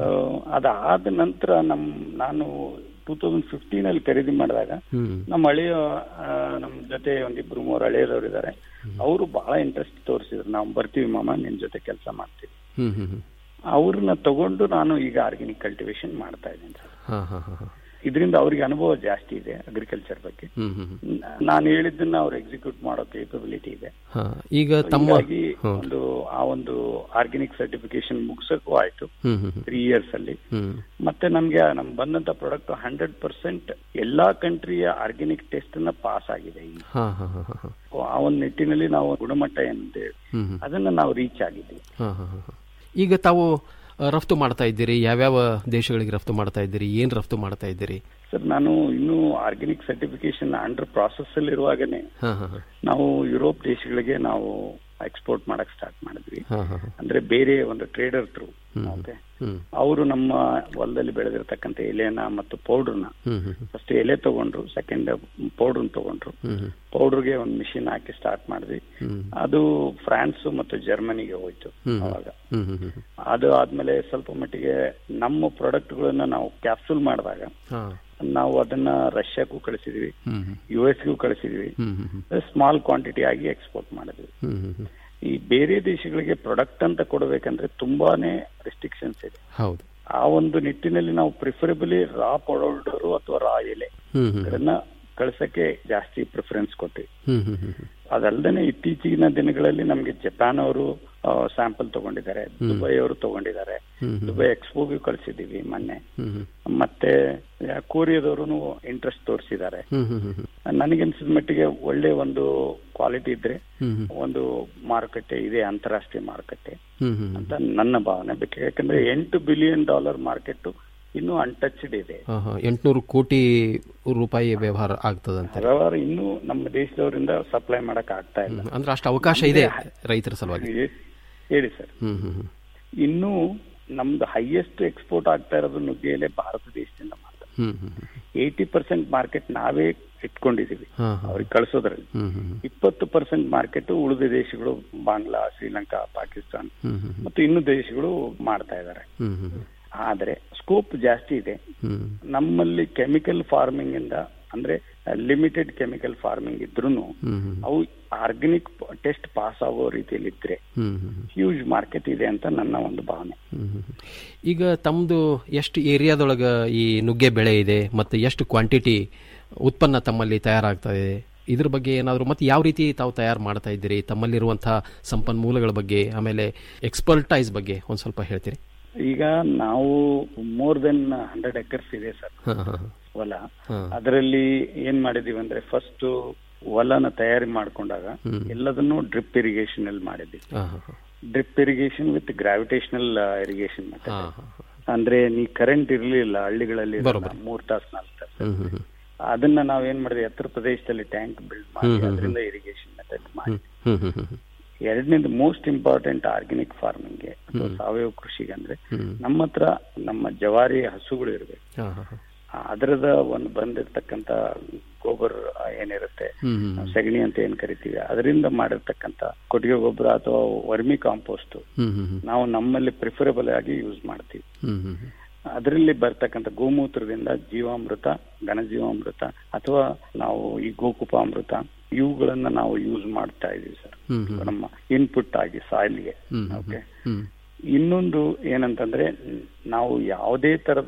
ಅದಾದ ನಂತರ ನಮ್ ನಾನು ಟೂ ತೌಸಂಡ್ ಫಿಫ್ಟೀನ್ ಅಲ್ಲಿ ಖರೀದಿ ಮಾಡಿದಾಗ ಹ್ಮ್ ನಮ್ಮ ಹಳೆಯ ಆ, ನಮ್ ಜೊತೆ ಒಂದಿಬ್ರು ಮೂರು ಹಳೆಯದವ್ರು ಇದ್ದಾರೆ ಅವರು ಬಹಳ ಇಂಟ್ರೆಸ್ಟ್ ತೋರಿಸಿದ್ರು ನಾವು ಬರ್ತೀವಿ ಮಾಮ ನಿನ್ ಜೊತೆ ಕೆಲಸ ಮಾಡ್ತೀವಿ ಹ್ಮ್ ಹ್ಮ್ ಹ್ಮ್. ಅವ್ರನ್ನ ತಗೊಂಡು ನಾನು ಈಗ ಆರ್ಗ್ಯಾನಿಕ್ ಕಲ್ಟಿವೇಶನ್ ಮಾಡ್ತಾ ಇದ್ದೀನಿ ಸರ್ ಹಾ ಹಾ ಹಾ ಹಾ. ಇದರಿಂದ ಅವ್ರಿಗೆ ಅನುಭವ ಜಾಸ್ತಿ ಇದೆ ಅಗ್ರಿಕಲ್ಚರ್ ಬಗ್ಗೆ ಹ್ಮ್ ಹ್ಮ್ ಹ್ಮ್. ನ- ನಾನು ಹೇಳಿದ್ದನ್ನ ಅವ್ರು ಎಕ್ಸಿಕ್ಯೂಟ್ ಮಾಡೋ ಕೇಪಬಿಲಿಟಿ ಇದೆ ಹಾ ಈಗ ತಮ್ಮ ಹೀಗಾಗಿ ಹ್ಮ್. ಒಂದು ಆ ಒಂದು ಆರ್ಗ್ಯಾನಿಕ್ ಸರ್ಟಿಫಿಕೇಶನ್ ಮುಗಿಸಕ್ಕೂ ಆಯ್ತು ಹ್ಮ್ ಹ್ಮ್ ಹ್ಮ್. ತ್ರೀ ಇಯರ್ಸ್ ಅಲ್ಲಿ ಹ್ಮ್ ಮತ್ತೆ ನಮ್ಗೆ ನಮ್ ಬಂದಂತ ಪ್ರಾಡಕ್ಟ್ ಹಂಡ್ರೆಡ್ ಪರ್ಸೆಂಟ್ ಎಲ್ಲಾ ಕಂಟ್ರಿಯ ಆರ್ಗ್ಯಾನಿಕ್ ಟೆಸ್ಟ್ ನ ಪಾಸ್ ಆಗಿದೆ ಈಗ ಹಾ ಹಾ ಹಾ ಹಾ ಹಾ. ಆ ಒಂದು ನಿಟ್ಟಿನಲ್ಲಿ ನಾವು ಗುಣಮಟ್ಟ ಏನಿದೆ ಹ್ಮ್ ಹ್ಮ್. ಅದನ್ನ ನಾವು ರೀಚ್ ಆಗಿದ್ದೀವಿ ಹಾ ಹಾ ಹಾ ಹಾ. ಈಗ ತಾವು ಆ, ರಫ್ತು ಮಾಡ್ತಾ ಇದ್ದೀರಿ ಯಾವ್ಯಾವ ದೇಶಗಳಿಗೆ ರಫ್ತು ಮಾಡ್ತಾ ಇದ್ದೀರಿ ಏನ್ ರಫ್ತು ಮಾಡ್ತಾ ಇದ್ದೀರಿ ಸರ್ ನಾನು ಇನ್ನೂ ಆರ್ಗ್ಯಾನಿಕ್ ಸರ್ಟಿಫಿಕೇಶನ್ ಅಂಡರ್ ಪ್ರಾಸೆಸ್ ಅಲ್ಲಿ ಇರುವಾಗನೇ ಹಾ ಹಾ ಹಾ. ನಾವು ಯುರೋಪ್ ದೇಶಗಳಿಗೆ ನಾವು ಎಕ್ಸ್ಪೋರ್ಟ್ ಮಾಡಕ್ ಸ್ಟಾರ್ಟ್ ಮಾಡಿದ್ವಿ ಹಾ ಹಾ ಹಾ. ಅಂದ್ರೆ ಬೇರೆ ಒಂದು ಟ್ರೇಡರ್ ಥ್ರೂ ಹ್ಮ್. ಓಕೆ ಹ್ಮ್ ಅವರು ನಮ್ಮ ಹೊಲದಲ್ಲಿ ಬೆಳೆದಿರ್ತಕ್ಕಂಥ ಎಲೆನ ಮತ್ತು ಪೌಡರ್ನ ಹ್ಮ್ ಹ್ಮ್ ಹ್ಮ್. ಫಸ್ಟ್ ಎಲೆ ತಗೊಂಡ್ರು ಸೆಕೆಂಡ್ ಪೌಡರ್ ತಗೊಂಡ್ರು ಹ್ಮ್ ಹ್ಮ್. ಪೌಡರ್ಗೆ ಒಂದು ಮಿಷಿನ್ ಹಾಕಿ ಸ್ಟಾರ್ಟ್ ಮಾಡಿದ್ವಿ ಹ್ಮ್. ಅದು ಫ್ರಾನ್ಸ್ ಮತ್ತು ಜರ್ಮನಿಗೆ ಹೋಯ್ತು ಹ್ಮ್. ಅವಾಗ ಹ್ಮ್ ಹ್ಮ್ ಹ್ಮ್. ಅದು ಆದ್ಮೇಲೆ ಸ್ವಲ್ಪ ಮಟ್ಟಿಗೆ ನಮ್ಮ ಪ್ರಾಡಕ್ಟ್ಗಳನ್ನ ನಾವು ಕ್ಯಾಪ್ಸೂಲ್ ಮಾಡಿದಾಗ ಹಾ. ನಾವು ಅದನ್ನ ರಷ್ಯಾಕ್ಕೂ ಕಳಿಸಿದ್ವಿ ಹ್ಮ್ ಹ್ಮ್. ಯು ಎಸ್ಗೂ ಕಳಿಸಿದ್ವಿ ಹ್ಮ್ ಹ್ಮ್ ಹ್ಮ್. ಸ್ಮಾಲ್ ಕ್ವಾಂಟಿಟಿ ಆಗಿ ಎಕ್ಸ್ಪೋರ್ಟ್ ಮಾಡಿದ್ವಿ ಹ್ಮ್ ಹ್ಮ್ ಹ್ಮ್. ಈ ಬೇರೆ ದೇಶಗಳಿಗೆ ಪ್ರಾಡಕ್ಟ್ ಅಂತ ಕೊಡಬೇಕಂದ್ರೆ ತುಂಬಾನೇ ರೆಸ್ಟ್ರಿಕ್ಷನ್ಸ್ ಇದೆ ಹೌದು ಆ ಒಂದು ನಿಟ್ಟಿನಲ್ಲಿ ನಾವು ಪ್ರಿಫರಬಲಿ ರಾ ಪೌಡರ್ ಅಥವಾ ರಾ ಎಲೆ ಹ್ಮ್ ಹ್ಮ್ ಹ್ಮ್. ಇದನ್ನ ಕಳ್ಸಕ್ಕೆ ಜಾಸ್ತಿ ಪ್ರಿಫರೆನ್ಸ್ ಕೊಟ್ಟಿವಿ ಹ್ಮ್ ಹ್ಮ್ ಹ್ಮ್ ಹ್ಮ್. ಅದಲ್ಲದೆ ಇತ್ತೀಚಿನ ದಿನಗಳಲ್ಲಿ ನಮ್ಗೆ ಜಪಾನ್ ಅವರು ಸ್ಯಾಂಪಲ್ ತಗೊಂಡಿದ್ದಾರೆ ದುಬೈ ಅವರು ತಗೊಂಡಿದ್ದಾರೆ ಹ್ಮ್ ಹ್ಮ್. ದುಬೈ ಎಕ್ಸ್ಪೋಗೆ ಕಳ್ಸಿದೀವಿ ಮೊನ್ನೆ ಹ್ಮ್ ಹ್ಮ್. ಮತ್ತೆ ಕೊರಿಯಾದವರು ಇಂಟ್ರೆಸ್ಟ್ ತೋರಿಸಿದ್ದಾರೆ ಹ್ಮ್ ಹ್ಮ್ ಹ್ಮ್ ಹ್ಮ್. ನನಗನ್ಸಿದ ಮಟ್ಟಿಗೆ ಒಳ್ಳೆ ಒಂದು ಕ್ವಾಲಿಟಿ ಇದ್ರೆ ಹ್ಮ್ ಹ್ಮ್. ಒಂದು ಮಾರುಕಟ್ಟೆ ಇದೆ ಅಂತಾರಾಷ್ಟ್ರೀಯ ಮಾರುಕಟ್ಟೆ ಹ್ಮ್ ಹ್ಮ್ ಹ್ಮ್. ಅಂತ ನನ್ನ ಭಾವನೆ ಬೇಕು ಯಾಕಂದ್ರೆ ಎಂಟು ಬಿಲಿಯನ್ ಡಾಲರ್ ಮಾರ್ಕೆಟ್ ಇನ್ನೂ ಅನ್ಟಚ್ಡ್ ಇದೆ ಹಾ ಹಾ ಎಂಟ್ನೂರು ಕೋಟಿ ರೂಪಾಯಿ ವ್ಯವಹಾರ ಆಗ್ತದಂತೆ ಹಲವಾರು ಇನ್ನೂ ನಮ್ಮ ದೇಶದವರಿಂದ ಸಪ್ಲೈ ಮಾಡಕ್ ಆಗ್ತಾ ಇಲ್ಲ ಅಂದ್ರೆ ಅಷ್ಟು ಅವಕಾಶ ಇದೆ ರೈತರ ಸಲುವಾಗಿ ಹೇಳಿ ಸರ್ ಹ್ಮ್ ಹ್ಮ್ ಹ್ಮ್. ಇನ್ನೂ ನಮ್ದು ಹೈಯೆಸ್ಟ್ ಎಕ್ಸ್ಪೋರ್ಟ್ ಆಗ್ತಾ ಇರೋದು ನುಗ್ಗೆ ಎಲೆ ಭಾರತ ದೇಶದಿಂದ ಮಾತ್ರ ಹ್ಮ್ ಹ್ಮ್ ಹ್ಮ್. ಏಯ್ಟಿ ಪರ್ಸೆಂಟ್ ಮಾರ್ಕೆಟ್ ನಾವೇ ಇಟ್ಕೊಂಡಿದೀವಿ ಹಾ ಹಾ. ಅವ್ರಿಗೆ ಕಳಿಸೋದ್ರಲ್ಲಿ ಹ್ಮ್ ಹ್ಮ್ ಹ್ಮ್. ಇಪ್ಪತ್ತು ಪರ್ಸೆಂಟ್ ಮಾರ್ಕೆಟ್ ಉಳಿದ ದೇಶಗಳು ಬಾಂಗ್ಲಾ ಶ್ರೀಲಂಕಾ ಪಾಕಿಸ್ತಾನ್ ಹ್ಮ್ ಹ್ಮ್ ಹ್ಮ್. ಮತ್ತು ಇನ್ನು ದೇಶಗಳು ಮಾಡ್ತಾ ಇದ್ದಾರೆ ಹ್ಮ್ ಹ್ಮ್ ಹ್ಮ್. ಆದ್ರೆ ಸ್ಕೋಪ್ ಜಾಸ್ತಿ ಇದೆ ಹ್ಮ್. ನಮ್ಮಲ್ಲಿ ಕೆಮಿಕಲ್ ಫಾರ್ಮಿಂಗ್ ಇಂದ ಅಂದ್ರೆ ಲಿಮಿಟೆಡ್ ಕೆಮಿಕಲ್ ಫಾರ್ಮಿಂಗ್ ಇದ್ರೂ ಹ್ಮ್ ಹ್ಮ್. ಅವು ಆರ್ಗ್ಯಾನಿಕ್ ಟೆಸ್ಟ್ ಪಾಸ್ ಆಗೋ ರೀತಿಯಲ್ಲಿ ಇದ್ರೆ ಹ್ಮ್ ಹ್ಮ್ ಹ್ಮ್. ಹ್ಯೂಜ್ ಮಾರ್ಕೆಟ್ ಇದೆ ಅಂತ ನನ್ನ ಒಂದು ಭಾವನೆ ಹ್ಮ್ ಹ್ಮ್ ಹ್ಮ್. ಈಗ ತಮ್ಮದು ಎಷ್ಟು ಏರಿಯಾದೊಳಗ ಈ ನುಗ್ಗೆ ಬೆಳೆ ಇದೆ ಮತ್ತು ಎಷ್ಟು ಕ್ವಾಂಟಿಟಿ ಉತ್ಪನ್ನ ತಮ್ಮಲ್ಲಿ ತಯಾರಾಗ್ತಾ ಇದೆ ಇದ್ರ ಬಗ್ಗೆ ಏನಾದರೂ ಮತ್ತೆ ಯಾವ ರೀತಿ ತಾವು ತಯಾರು ಮಾಡ್ತಾ ಇದ್ದೀರಿ ತಮ್ಮಲ್ಲಿರುವಂತಹ ಸಂಪನ್ಮೂಲಗಳ ಬಗ್ಗೆ ಆಮೇಲೆ ಎಕ್ಸ್ಪರ್ಟೈಸ್ ಬಗ್ಗೆ ಒಂದು ಸ್ವಲ್ಪ ಹೇಳ್ತೀರಿ ಈಗ ನಾವು ಮೋರ್ ದೆನ್ ಹಂಡ್ರೆಡ್ ಎಕರ್ಸ್ ಇದೆ ಸರ್ ಹಾ ಹಾ ಹಾ. ಹೊಲ ಹಾ. ಅದರಲ್ಲಿ ಏನ್ ಮಾಡಿದೀವಿ ಅಂದ್ರೆ ಫಸ್ಟ್ ಹೊಲನ ತಯಾರಿ ಮಾಡ್ಕೊಂಡಾಗ ಹ್ಮ್. ಎಲ್ಲದನ್ನು ಡ್ರಿಪ್ ಇರಿಗೇಷನ್ ಅಲ್ಲಿ ಮಾಡಿದ್ವಿ ಹಾ ಹಾ ಹಾ. Drip irrigation with gravitational irrigation ಹಾ ಹಾ ಹಾ. ಅಂದ್ರೆ ನೀ ಕರೆಂಟ್ ಇರ್ಲಿಲ್ಲ ಹಳ್ಳಿಗಳಲ್ಲಿ ಇರಲ್ಲ, ಬರೋಬ್ಬರಿ. ಮೂರ್ ತಾಸು ನಾಲ್ಕು ತಾಸು ಹ್ಮ್ ಹ್ಮ್ ಹ್ಮ್. ಅದನ್ನ ನಾವ್ ಏನ್ ಮಾಡಿದ್ವಿ ಎತ್ತರ ಪ್ರದೇಶದಲ್ಲಿ ಟ್ಯಾಂಕ್ ಬಿಲ್ಡ್ ಮಾಡಿ ಹ್ಮ್, ಹ್ಮ್, ಅದರಿಂದ ಇರಿಗೇಷನ್ ಮೆಥಡ್ ಮಾಡಿ ಹ್ಮ್ ಹ್ಮ್ ಹ್ಮ್ ಹ್ಮ್. ಎರಡನೇದು ಮೋಸ್ಟ್ ಇಂಪಾರ್ಟೆಂಟ್ ಆರ್ಗ್ಯಾನಿಕ್ ಫಾರ್ಮಿಂಗ್ ಅಥವಾ ಸಾವಯವ ಕೃಷಿಗೆ ಅಂದ್ರೆ ಹ್ಮ್. ನಮ್ಮ ಹತ್ರ ನಮ್ಮ ಜವಾರಿ ಹಸುಗಳು ಇರ್ಬೇಕು ಹಾ ಹಾ ಹಾ. ಅದರದ ಒಂದು ಬಂದಿರ್ತಕ್ಕಂತ ಗೊಬ್ಬರ ಏನಿರುತ್ತೆ ಹ್ಮ್ ಹ್ಮ್ ಹ್ಮ್. ಸಗಣಿ ಅಂತ ಏನ್ ಕರಿತೀವಿ ಅದರಿಂದ ಮಾಡಿರ್ತಕ್ಕಂತ ಕೊಟ್ಟಿಗೆ ಗೊಬ್ಬರ ಅಥವಾ ವರ್ಮಿ ಕಾಂಪೋಸ್ಟ್ ಹ್ಮ್ ಹ್ಮ್ ಹ್ಮ್. ನಾವು ನಮ್ಮಲ್ಲಿ ಪ್ರಿಫರಬಲ್ ಆಗಿ ಯೂಸ್ ಮಾಡ್ತೀವಿ ಹ್ಮ್ ಹ್ಮ್ ಹ್ಮ್. ಅದರಲ್ಲಿ ಬರ್ತಕ್ಕಂಥ ಗೋಮೂತ್ರದಿಂದ ಜೀವಾಮೃತ ಘನಜೀವಾಮೃತ ಅಥವಾ ನಾವು ಈ ಗೋಕುಪಾಮೃತ ಇವುಗಳನ್ನ ನಾವು ಯೂಸ್ ಮಾಡ್ತಾ ಇದೀವಿ ಸರ್ ಹ್ಮ್ ಹ್ಮ್. ನಮ್ಮ ಇನ್ಪುಟ್ ಆಗಿ ಸಾಯಿಲ್ಗೆ ಹ್ಮ್ ಹ್ಮ್ ಓಕೆ ಹ್ಮ್. ಇನ್ನೊಂದು ಏನಂತಂದ್ರೆ ನಾವು ಯಾವುದೇ ತರದ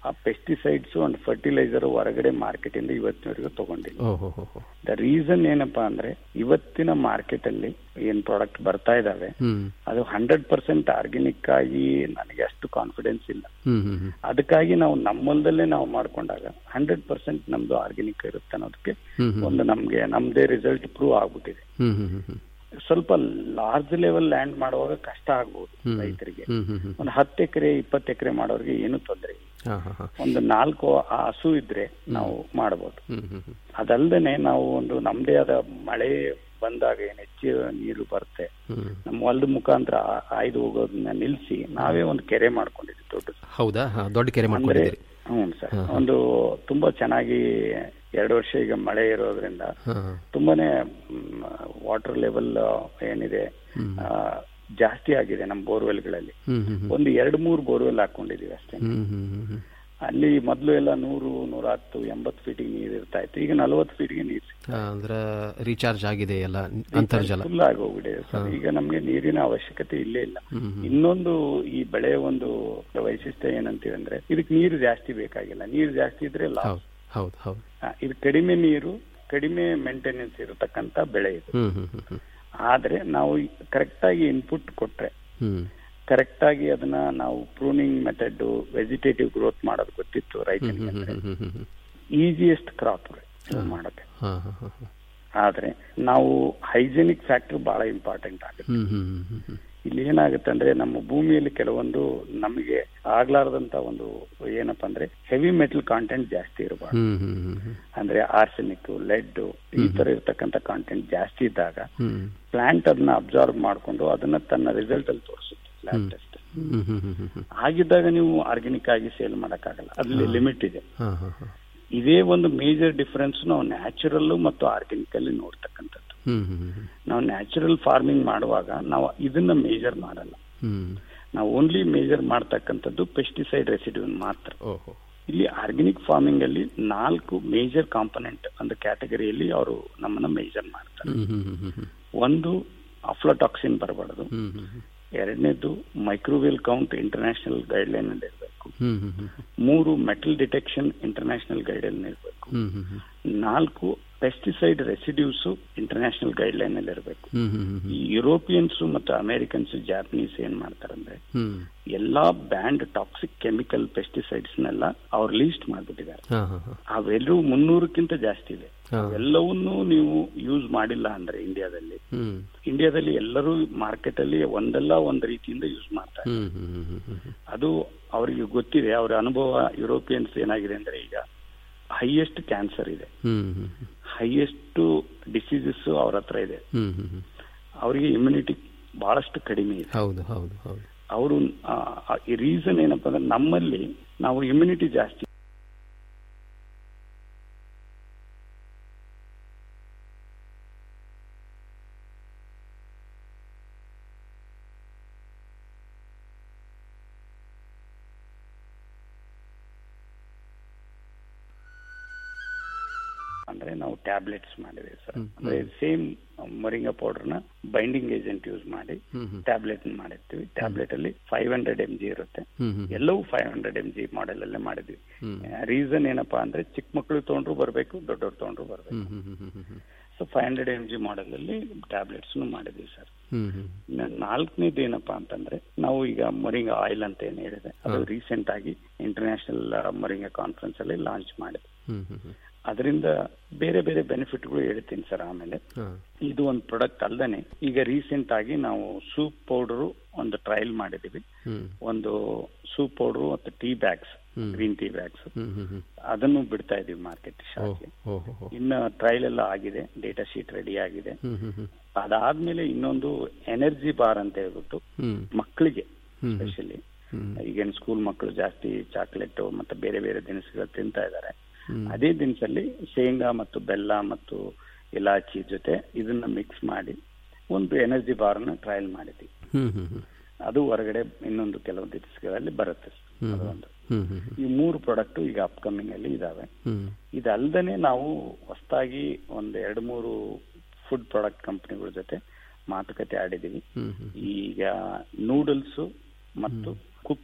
ಆ ಪೆಸ್ಟಿಸೈಡ್ಸ್ ಅಂಡ್ ಫರ್ಟಿಲೈಸರ್ ಹೊರಗಡೆ ಮಾರ್ಕೆಟ್ ಇಂದ ಇವತ್ತಿನವರೆಗೂ ತಗೊಂಡಿಲ್ಲ ಓಹೋ ಹೋ ಹೋ ದ ರೀಸನ್ ಏನಪ್ಪಾ ಅಂದ್ರೆ ಇವತ್ತಿನ ಮಾರ್ಕೆಟ್ ಅಲ್ಲಿ ಏನ್ ಪ್ರಾಡಕ್ಟ್ ಬರ್ತಾ ಇದಾವೆ ಹ್ಮ್ ಅದು ಹಂಡ್ರೆಡ್ ಪರ್ಸೆಂಟ್ ಆರ್ಗ್ಯಾನಿಕ್ ಆಗಿ ನನಗೆ ಅಷ್ಟು ಕಾನ್ಫಿಡೆನ್ಸ್ ಇಲ್ಲ ಹ್ಮ್ ಹ್ಮ್ ಹ್ಮ್ ಅದಕ್ಕಾಗಿ ನಾವು ನಮ್ಮಲ್ದಲ್ಲೇ ನಾವು ಮಾಡ್ಕೊಂಡಾಗ ಹಂಡ್ರೆಡ್ ಪರ್ಸೆಂಟ್ ನಮ್ದು ಆರ್ಗ್ಯಾನಿಕ್ ಇರುತ್ತೆ ಅನ್ನೋದಕ್ಕೆ ಹ್ಮ್ ಹ್ಮ್. ಒಂದು ನಮ್ಗೆ ನಮ್ದೇ ರಿಸಲ್ಟ್ ಪ್ರೂವ್ ಆಗ್ಬಿಟ್ಟಿದೆ ಹ್ಮ್ ಹ್ಮ್ ಹ್ಮ್ ಹ್ಮ್ ಸ್ವಲ್ಪ ಲಾರ್ಜ್ ಲೆವೆಲ್ ಲ್ಯಾಂಡ್ ಮಾಡುವಾಗ ಕಷ್ಟ ಆಗ್ಬೋದು ಹ್ಮ್. ರೈತರಿಗೆ ಹ್ಮ್ ಹ್ಮ್ ಹ್ಮ್ ಒಂದು ಹತ್ತು ಎಕರೆ ಇಪ್ಪತ್ತು ಎಕರೆ ಮಾಡೋರಿಗೆ ಏನು ತೊಂದರೆ ಇಲ್ಲ ಹಾ ಹಾ ಹಾ ಒಂದು ನಾಲ್ಕು ಆ ಹಸು ಇದ್ರೆ ನಾವು ಮಾಡಬಹುದು ಹ್ಮ್ ಹ್ಮ್ ಹ್ಮ್ ಅದಲ್ದೇನೆ ನಾವು ಒಂದು ನಮ್ದೇ ಆದ ಮಳೆ ಬಂದಾಗ ಏನ್ ಹೆಚ್ಚು ನೀರು ಬರುತ್ತೆ ಹ್ಮ್ ನಮ್ಮ ಹೊಲದ ಮುಖಾಂತರ ಆ- ಆಯ್ದು ಹೋಗೋದನ್ನ ನಿಲ್ಸಿ ನಾವೇ ಒಂದು ಕೆರೆ ಮಾಡ್ಕೊಂಡಿದ್ವಿ ದೊಡ್ಡದು ಹೌದಾ ಹಾ ದೊಡ್ಡ ಕೆರೆ ಅಂದ್ರೆ ಮಾಡ್ಕೊಂಡಿದ್ದೀರಿ ಹ್ಞೂ ಸರ್ ಹಾ, ಹಾ. ಒಂದು ತುಂಬಾ ಚೆನ್ನಾಗಿ ಎರಡು ವರ್ಷ ಈಗ ಮಳೆ ಇರೋದ್ರಿಂದ ಹಾ ಹಾ. ತುಂಬಾನೇ ವಾಟರ್ ಲೆವೆಲ್ ಏನಿದೆ ಹ್ಮ್. ಆ, ಜಾಸ್ತಿ ಆಗಿದೆ ನಮ್ಮ ಬೋರ್ವೆಲ್ಗಳಲ್ಲಿ ಹ್ಮ್ ಹ್ಮ್ ಹ್ಮ್. ಒಂದು ಎರಡು ಮೂರು ಬೋರ್ವೆಲ್ ಹಾಕೊಂಡಿದೀವಿ ಅಷ್ಟೇ ಹ್ಮ್ ಹ್ಮ್ ಹ್ಮ್ ಹ್ಮ್. ಅಲ್ಲಿ ಮೊದಲು ಎಲ್ಲ ನೂರು ನೂರ ಹತ್ತು ಎಂಬತ್ತು ಫೀಟಿಗೆ ನೀರು ಇರ್ತಾ ಇತ್ತು ಈಗ ನಲವತ್ತು ಫೀಟ್ಗೆ ನೀರು ಆ, ಅಂದ್ರೆ ರೀಚಾರ್ಜ್ ಆಗಿದೆ ಎಲ್ಲ ಅಂತರ್ಜಲ ಫುಲ್ ಆಗಿ ಹೋಗ್ಬಿಟ್ಟಿದೆ ಸರ್ ಈಗ ನಮ್ಗೆ ನೀರಿನ ಅವಶ್ಯಕತೆ ಇಲ್ಲೇ ಇಲ್ಲ ಹ್ಮ್ ಹ್ಮ್. ಇನ್ನೊಂದು ಈ ಬೆಳೆಯ ಒಂದು ವೈಶಿಷ್ಟ್ಯ ಏನಂತೀವಿ ಅಂದ್ರೆ ಇದಕ್ಕೆ ನೀರು ಜಾಸ್ತಿ ಬೇಕಾಗಿಲ್ಲ ನೀರು ಜಾಸ್ತಿ ಇದ್ರೆ ಲಾಸ್ ಹೌದು ಹೌದು ಹೌದು ಇದು ಕಡಿಮೆ ನೀರು ಕಡಿಮೆ ಮೇಂಟೆನೆನ್ಸ್ ಇರತಕ್ಕಂತ ಬೆಳೆ ಇದು ಹ್ಮ್ ಹ್ಮ್ ಹ್ಮ್ ಹ್ಮ್. ಆದ್ರೆ ನಾವು ಕರೆಕ್ಟ್ ಆಗಿ ಇನ್ಪುಟ್ ಕೊಟ್ರೆ ಹ್ಮ್ ಕರೆಕ್ಟ್ ಆಗಿ ಅದನ್ನ ನಾವು ಪ್ರೂನಿಂಗ್ ಮೆಥಡ್ ವೆಜಿಟೇಟಿವ್ ಗ್ರೋತ್ ಮಾಡೋದು ಗೊತ್ತಿತ್ತು ಹ್ಮ್ ರೈತನಿಗೆ ಹ್ಮ್ ಹ್ಮ್ ಹ್ಮ್ ಹ್ಮ್ ಹ್ಮ್. ಈಸಿಯೆಸ್ಟ್ ಕ್ರಾಪ್ ಮಾಡಕ್ಕೆ ಹಾ ಹಾ ಹಾ ಹಾ. ಆದ್ರೆ ನಾವು ಹೈಜೆನಿಕ್ ಫ್ಯಾಕ್ಟರ್ ಬಹಳ ಇಂಪಾರ್ಟೆಂಟ್ ಆಗುತ್ತೆ ಹ್ಮ್ ಹ್ಮ್ ಹ್ಮ್ ಹ್ಮ್ ಹ್ಮ್. ಇಲ್ಲಿ ಏನಾಗುತ್ತೆ ಅಂದ್ರೆ ನಮ್ಮ ಭೂಮಿಯಲ್ಲಿ ಕೆಲವೊಂದು ನಮಗೆ ಆಗ್ಲಾರ್ದಂತ ಒಂದು ಏನಪ್ಪಾ ಅಂದ್ರೆ ಹೆವಿ ಮೆಟಲ್ ಕಾಂಟೆಂಟ್ ಜಾಸ್ತಿ ಇರಬಾರ್ದು ಹ್ಮ್ ಹ್ಮ್ ಹ್ಮ್ ಹ್ಮ್. ಅಂದ್ರೆ ಆರ್ಸೆನಿಕ್ ಲೆಡ್ ಈ ತರ ಇರ್ತಕ್ಕಂಥ ಕಾಂಟೆಂಟ್ ಜಾಸ್ತಿ ಇದ್ದಾಗ ಹ್ಮ್ ಪ್ಲಾಂಟ್ ಅದನ್ನ ಅಬ್ಸಾರ್ವ್ ಮಾಡ್ಕೊಂಡು ಅದನ್ನ ತನ್ನ ರಿಸಲ್ಟ್ ಅಲ್ಲಿ ತೋರಿಸುತ್ತೆ ಲ್ಯಾಬ್ ಟೆಸ್ಟ್ ಹ್ಮ್ ಹ್ಮ್ ಹ್ಮ್ ಹ್ಮ್ ಹ್ಮ್. ಆಗಿದ್ದಾಗ ನೀವು ಆರ್ಗ್ಯಾನಿಕ್ ಆಗಿ ಸೇಲ್ ಮಾಡಕ್ಕಾಗಲ್ಲ ಅದ್ರಲ್ಲಿ ಲಿಮಿಟ್ ಇದೆ ಹಾ ಹಾ ಹಾ. ಇದೇ ಒಂದು ಮೇಜರ್ ಡಿಫರೆನ್ಸ್ ನಾವು ನ್ಯಾಚುರಲ್ ಮತ್ತು ಆರ್ಗ್ಯಾನಿಕ್ ಅಲ್ಲಿ ನೋಡ್ತಕ್ಕಂಥದ್ದು ಹ್ಮ್ ಹ್ಮ್ ಹ್ಮ್ ಹ್ಮ್. ನಾವು ನ್ಯಾಚುರಲ್ ಫಾರ್ಮಿಂಗ್ ಮಾಡುವಾಗ ನಾವು ಇದನ್ನ ಮೇಜರ್ ಮಾಡಲ್ಲ ಹ್ಮ್ ನಾವು ಓನ್ಲಿ ಮೇಜರ್ ಮಾಡ್ತಕ್ಕಂಥದ್ದು ಪೆಸ್ಟಿಸೈಡ್ ರೆಸಿಡ್ಯೂ ಮಾತ್ರ ಓಹೋ ಇಲ್ಲಿ ಆರ್ಗ್ಯಾನಿಕ್ ಫಾರ್ಮಿಂಗ್ ಅಲ್ಲಿ ನಾಲ್ಕು ಮೇಜರ್ ಕಾಂಪೊನೆಂಟ್ ಒಂದು ಕ್ಯಾಟಗರಿಯಲ್ಲಿ ಅವರು ನಮ್ಮನ್ನ ಮೇಜರ್ ಮಾಡ್ತಾರೆ ಹ್ಮ್ ಹ್ಮ್ ಹ್ಮ್ ಹ್ಮ್ ಹ್ಮ್. ಒಂದು ಅಫ್ಲಟಾಕ್ಸಿನ್ ಬರಬಾರ್ದು ಹ್ಮ್ ಹ್ಮ್ ಹ್ಮ್. ಎರಡನೇದು microbial count international guideline ಅಲ್ಲಿ ಇರಬೇಕು ಹ್ಮ್ ಹ್ಮ್ ಹ್ಮ್ ಮೂರು metal detection international guideline ಇರಬೇಕು ಹ್ಮ್ ಹ್ಮ್ ಹ್ಮ್. ನಾಲ್ಕು pesticide residues international guideline ಅಲ್ಲಿ ಇರಬೇಕು ಹ್ಮ್ ಹ್ಮ್ ಹ್ಮ್ ಈ ಯುರೋಪಿಯನ್ಸ್ ಮತ್ತು ಅಮೆರಿಕನ್ಸ್ ಜಾಪನೀಸ್ ಏನ್ ಮಾಡ್ತಾರಂದ್ರೆ ಹ್ಮ್. ಎಲ್ಲಾ ಬ್ಯಾಂಡ್ ಟಾಕ್ಸಿಕ್ ಕೆಮಿಕಲ್ ಪೆಸ್ಟಿಸೈಡ್ಸ್ ನೆಲ್ಲ ಅವ್ರು ಲೀಸ್ಟ್ ಮಾಡ್ಬಿಟ್ಟಿದ್ದಾರೆ ಹಾ ಹಾ ಹಾ. ಅವೆಲ್ಲವೂ ಮುನ್ನೂರಕ್ಕಿಂತ ಜಾಸ್ತಿ ಇದೆ ಹಾ. ಎಲ್ಲವನ್ನೂ ನೀವು ಯೂಸ್ ಮಾಡಿಲ್ಲ ಅಂದ್ರೆ ಇಂಡಿಯಾದಲ್ಲಿ ಹ್ಮ್ ಇಂಡಿಯಾದಲ್ಲಿ ಎಲ್ಲರೂ ಮಾರ್ಕೆಟ್ ಅಲ್ಲಿ ಒಂದಲ್ಲ ಒಂದ್ ರೀತಿಯಿಂದ ಯೂಸ್ ಮಾಡ್ತಾರೆ ಹ್ಮ್ ಹ್ಮ್ ಹ್ಮ್ ಹ್ಮ್ ಹ್ಮ್ ಹ್ಮ್. ಅದು ಅವರಿಗೆ ಗೊತ್ತಿದೆ ಅವರ ಅನುಭವ ಯುರೋಪಿಯನ್ಸ್ ಏನಾಗಿದೆ ಅಂದ್ರೆ ಈಗ ಹೈಯೆಸ್ಟ್ ಕ್ಯಾನ್ಸರ್ ಇದೆ ಹ್ಮ್ ಹ್ಮ್ ಹ್ಮ್. ಹೈಯೆಸ್ಟ್ ಡಿಸೀಸಸ್ ಅವ್ರ ಹತ್ರ ಇದೆ ಹ್ಮ್ ಹ್ಮ್ ಹ್ಮ್. ಅವರಿಗೆ ಇಮ್ಯುನಿಟಿ ಬಹಳಷ್ಟು ಕಡಿಮೆ ಇದೆ ಹೌದು ಹೌದು ಹೌದು ಅವರು ಈ ರೀಸನ್ ಏನಪ್ಪಾ ಅಂದ್ರೆ ನಮ್ಮಲ್ಲಿ ನಾವು ಇಮ್ಯುನಿಟಿ ಜಾಸ್ತಿ ಅಂದ್ರೆ ನಾವು ಟ್ಯಾಬ್ಲೆಟ್ಸ್ ಮಾಡಿದ್ವಿ ಸರ್ ಹ್ಮ್. ಅಂದ್ರೆ ಸೇಮ್ ಮೊರಿಂಗಾ ಪೌಡರ್ ನ ಬೈಂಡಿಂಗ್ ಏಜೆಂಟ್ ಯೂಸ್ ಮಾಡಿ ಹ್ಮ್ ಹ್ಮ್. ಟ್ಯಾಬ್ಲೆಟ್ ಮಾಡಿರ್ತೀವಿ ಟ್ಯಾಬ್ಲೆಟ್ ಅಲ್ಲಿ ಫೈವ್ ಹಂಡ್ರೆಡ್ ಎಂ ಜಿ ಇರುತ್ತೆ ಹ್ಮ್ ಹ್ಮ್. ಎಲ್ಲವೂ five hundred M G model ಅಲ್ಲೇ ಮಾಡಿದ್ವಿ ಹ್ಮ್. ರೀಸನ್ ಏನಪ್ಪಾ ಅಂದ್ರೆ ಚಿಕ್ಕ ಮಕ್ಕಳು ತಗೊಂಡ್ರು ಬರ್ಬೇಕು ದೊಡ್ಡವ್ರು ತಗೊಂಡ್ರು ಬರ್ಬೇಕು ಹ್ಮ್ ಹ್ಮ್ ಹ್ಮ್ ಹ್ಮ್ ಹ್ಮ್ ಹ್ಮ್. So five hundred M G model ಅಲ್ಲಿ ಟ್ಯಾಬ್ಲೆಟ್ಸ್ ಮಾಡಿದ್ವಿ ಸರ್ ಹ್ಮ್ ಹ್ಮ್. ನಾಲ್ಕನೇದು ಏನಪ್ಪಾ ಅಂತಂದ್ರೆ ನಾವು ಈಗ ಮೊರಿಂಗ ಆಯಿಲ್ ಅಂತ ಏನ್ ಹೇಳಿದೆ ಅದು ಹಾ. ರೀಸೆಂಟ್ ಆಗಿ ಇಂಟರ್ನ್ಯಾಷನಲ್ ಮೊರಿಂಗ ಕಾನ್ಫರೆನ್ಸ್ ಅಲ್ಲಿ ಲಾಂಚ್ ಮಾಡಿದೆ ಹ್ಮ್ ಹ್ಮ್ ಹ್ಮ್. ಅದರಿಂದ ಬೇರೆ ಬೇರೆ ಬೆನಿಫಿಟ್ಗಳು ಹೇಳ್ತೀನಿ ಸರ್ ಆಮೇಲೆ ಹಾ. ಇದು ಒಂದು ಪ್ರಾಡಕ್ಟ್ ಅಲ್ದೇನೆ ಈಗ ರೀಸೆಂಟ್ ಆಗಿ ನಾವು ಸೂಪ್ ಪೌಡರ್ ಒಂದು ಟ್ರಯಲ್ ಮಾಡಿದೀವಿ ಹ್ಮ್. ಒಂದು ಸೂಪ್ ಪೌಡರ್ ಮತ್ತು ಟೀ ಬ್ಯಾಗ್ಸ್ ಹ್ಮ್. ಗ್ರೀನ್ ಟೀ ಬ್ಯಾಗ್ಸ್ ಹ್ಮ್ ಹ್ಮ್ ಹ್ಮ್. ಅದನ್ನು ಬಿಡ್ತಾ ಇದೀವಿ ಮಾರ್ಕೆಟ್ ಶಾಪ್ಗೆ ಓ ಹೋ ಹೋ. ಇನ್ನು ಟ್ರಯಲ್ ಎಲ್ಲ ಆಗಿದೆ ಡೇಟಾ ಶೀಟ್ ರೆಡಿ ಆಗಿದೆ ಹ್ಮ್ ಹ್ಮ್ ಹ್ಮ್. ಅದಾದ್ಮೇಲೆ ಇನ್ನೊಂದು ಎನರ್ಜಿ ಬಾರ್ ಅಂತ ಹೇಳ್ಬಿಟ್ಟು ಹ್ಮ್. ಮಕ್ಕಳಿಗೆ ಹ್ಮ್. ಸ್ಪೆಷಲಿ ಹ್ಮ್. ಈಗೇನು ಸ್ಕೂಲ್ ಮಕ್ಕಳು ಜಾಸ್ತಿ ಚಾಕ್ಲೇಟ್ ಮತ್ತೆ ಬೇರೆ ಬೇರೆ ದಿನಸುಗಳು ತಿಂತಾ ಇದ್ದಾರೆ ಹ್ಮ್. ಅದೇ ದಿನಸಲ್ಲಿ ಶೇಂಗಾ ಮತ್ತು ಬೆಲ್ಲ ಮತ್ತು ಇಲಾಚಿ ಜೊತೆ ಇದನ್ನ ಮಿಕ್ಸ್ ಮಾಡಿ ಒಂದು ಎನರ್ಜಿ ಬಾರ್ನ ಟ್ರಯಲ್ ಮಾಡಿದ್ವಿ ಹ್ಮ್ ಹ್ಮ್ ಹ್ಮ್. ಅದು ಹೊರಗಡೆ ಇನ್ನೊಂದು ಕೆಲವು ದಿವಸಗಳಲ್ಲಿ ಬರುತ್ತೆ ಹ್ಮ್ ಅದು ಹ್ಮ್. ಒಂದು ಹ್ಮ್ ಹ್ಮ್ ಹ್ಮ್. ಈ ಮೂರು ಪ್ರಾಡಕ್ಟ್ ಈಗ ಅಪ್ಕಮಿಂಗ್ ಅಲ್ಲಿ ಇದಾವೆ ಹ್ಮ್. ಇದಲ್ದೇನೆ ನಾವು ಹೊಸದಾಗಿ ಒಂದು ಎರಡು ಮೂರು ಫುಡ್ ಪ್ರಾಡಕ್ಟ್ ಕಂಪನಿಗಳ ಜೊತೆ ಮಾತುಕತೆ ಆಡಿದೀವಿ ಹ್ಮ್ ಹ್ಮ್. ಈಗ ನೂಡಲ್ಸ್ ಮತ್ತು ಕುಕ್ಕೀಸ್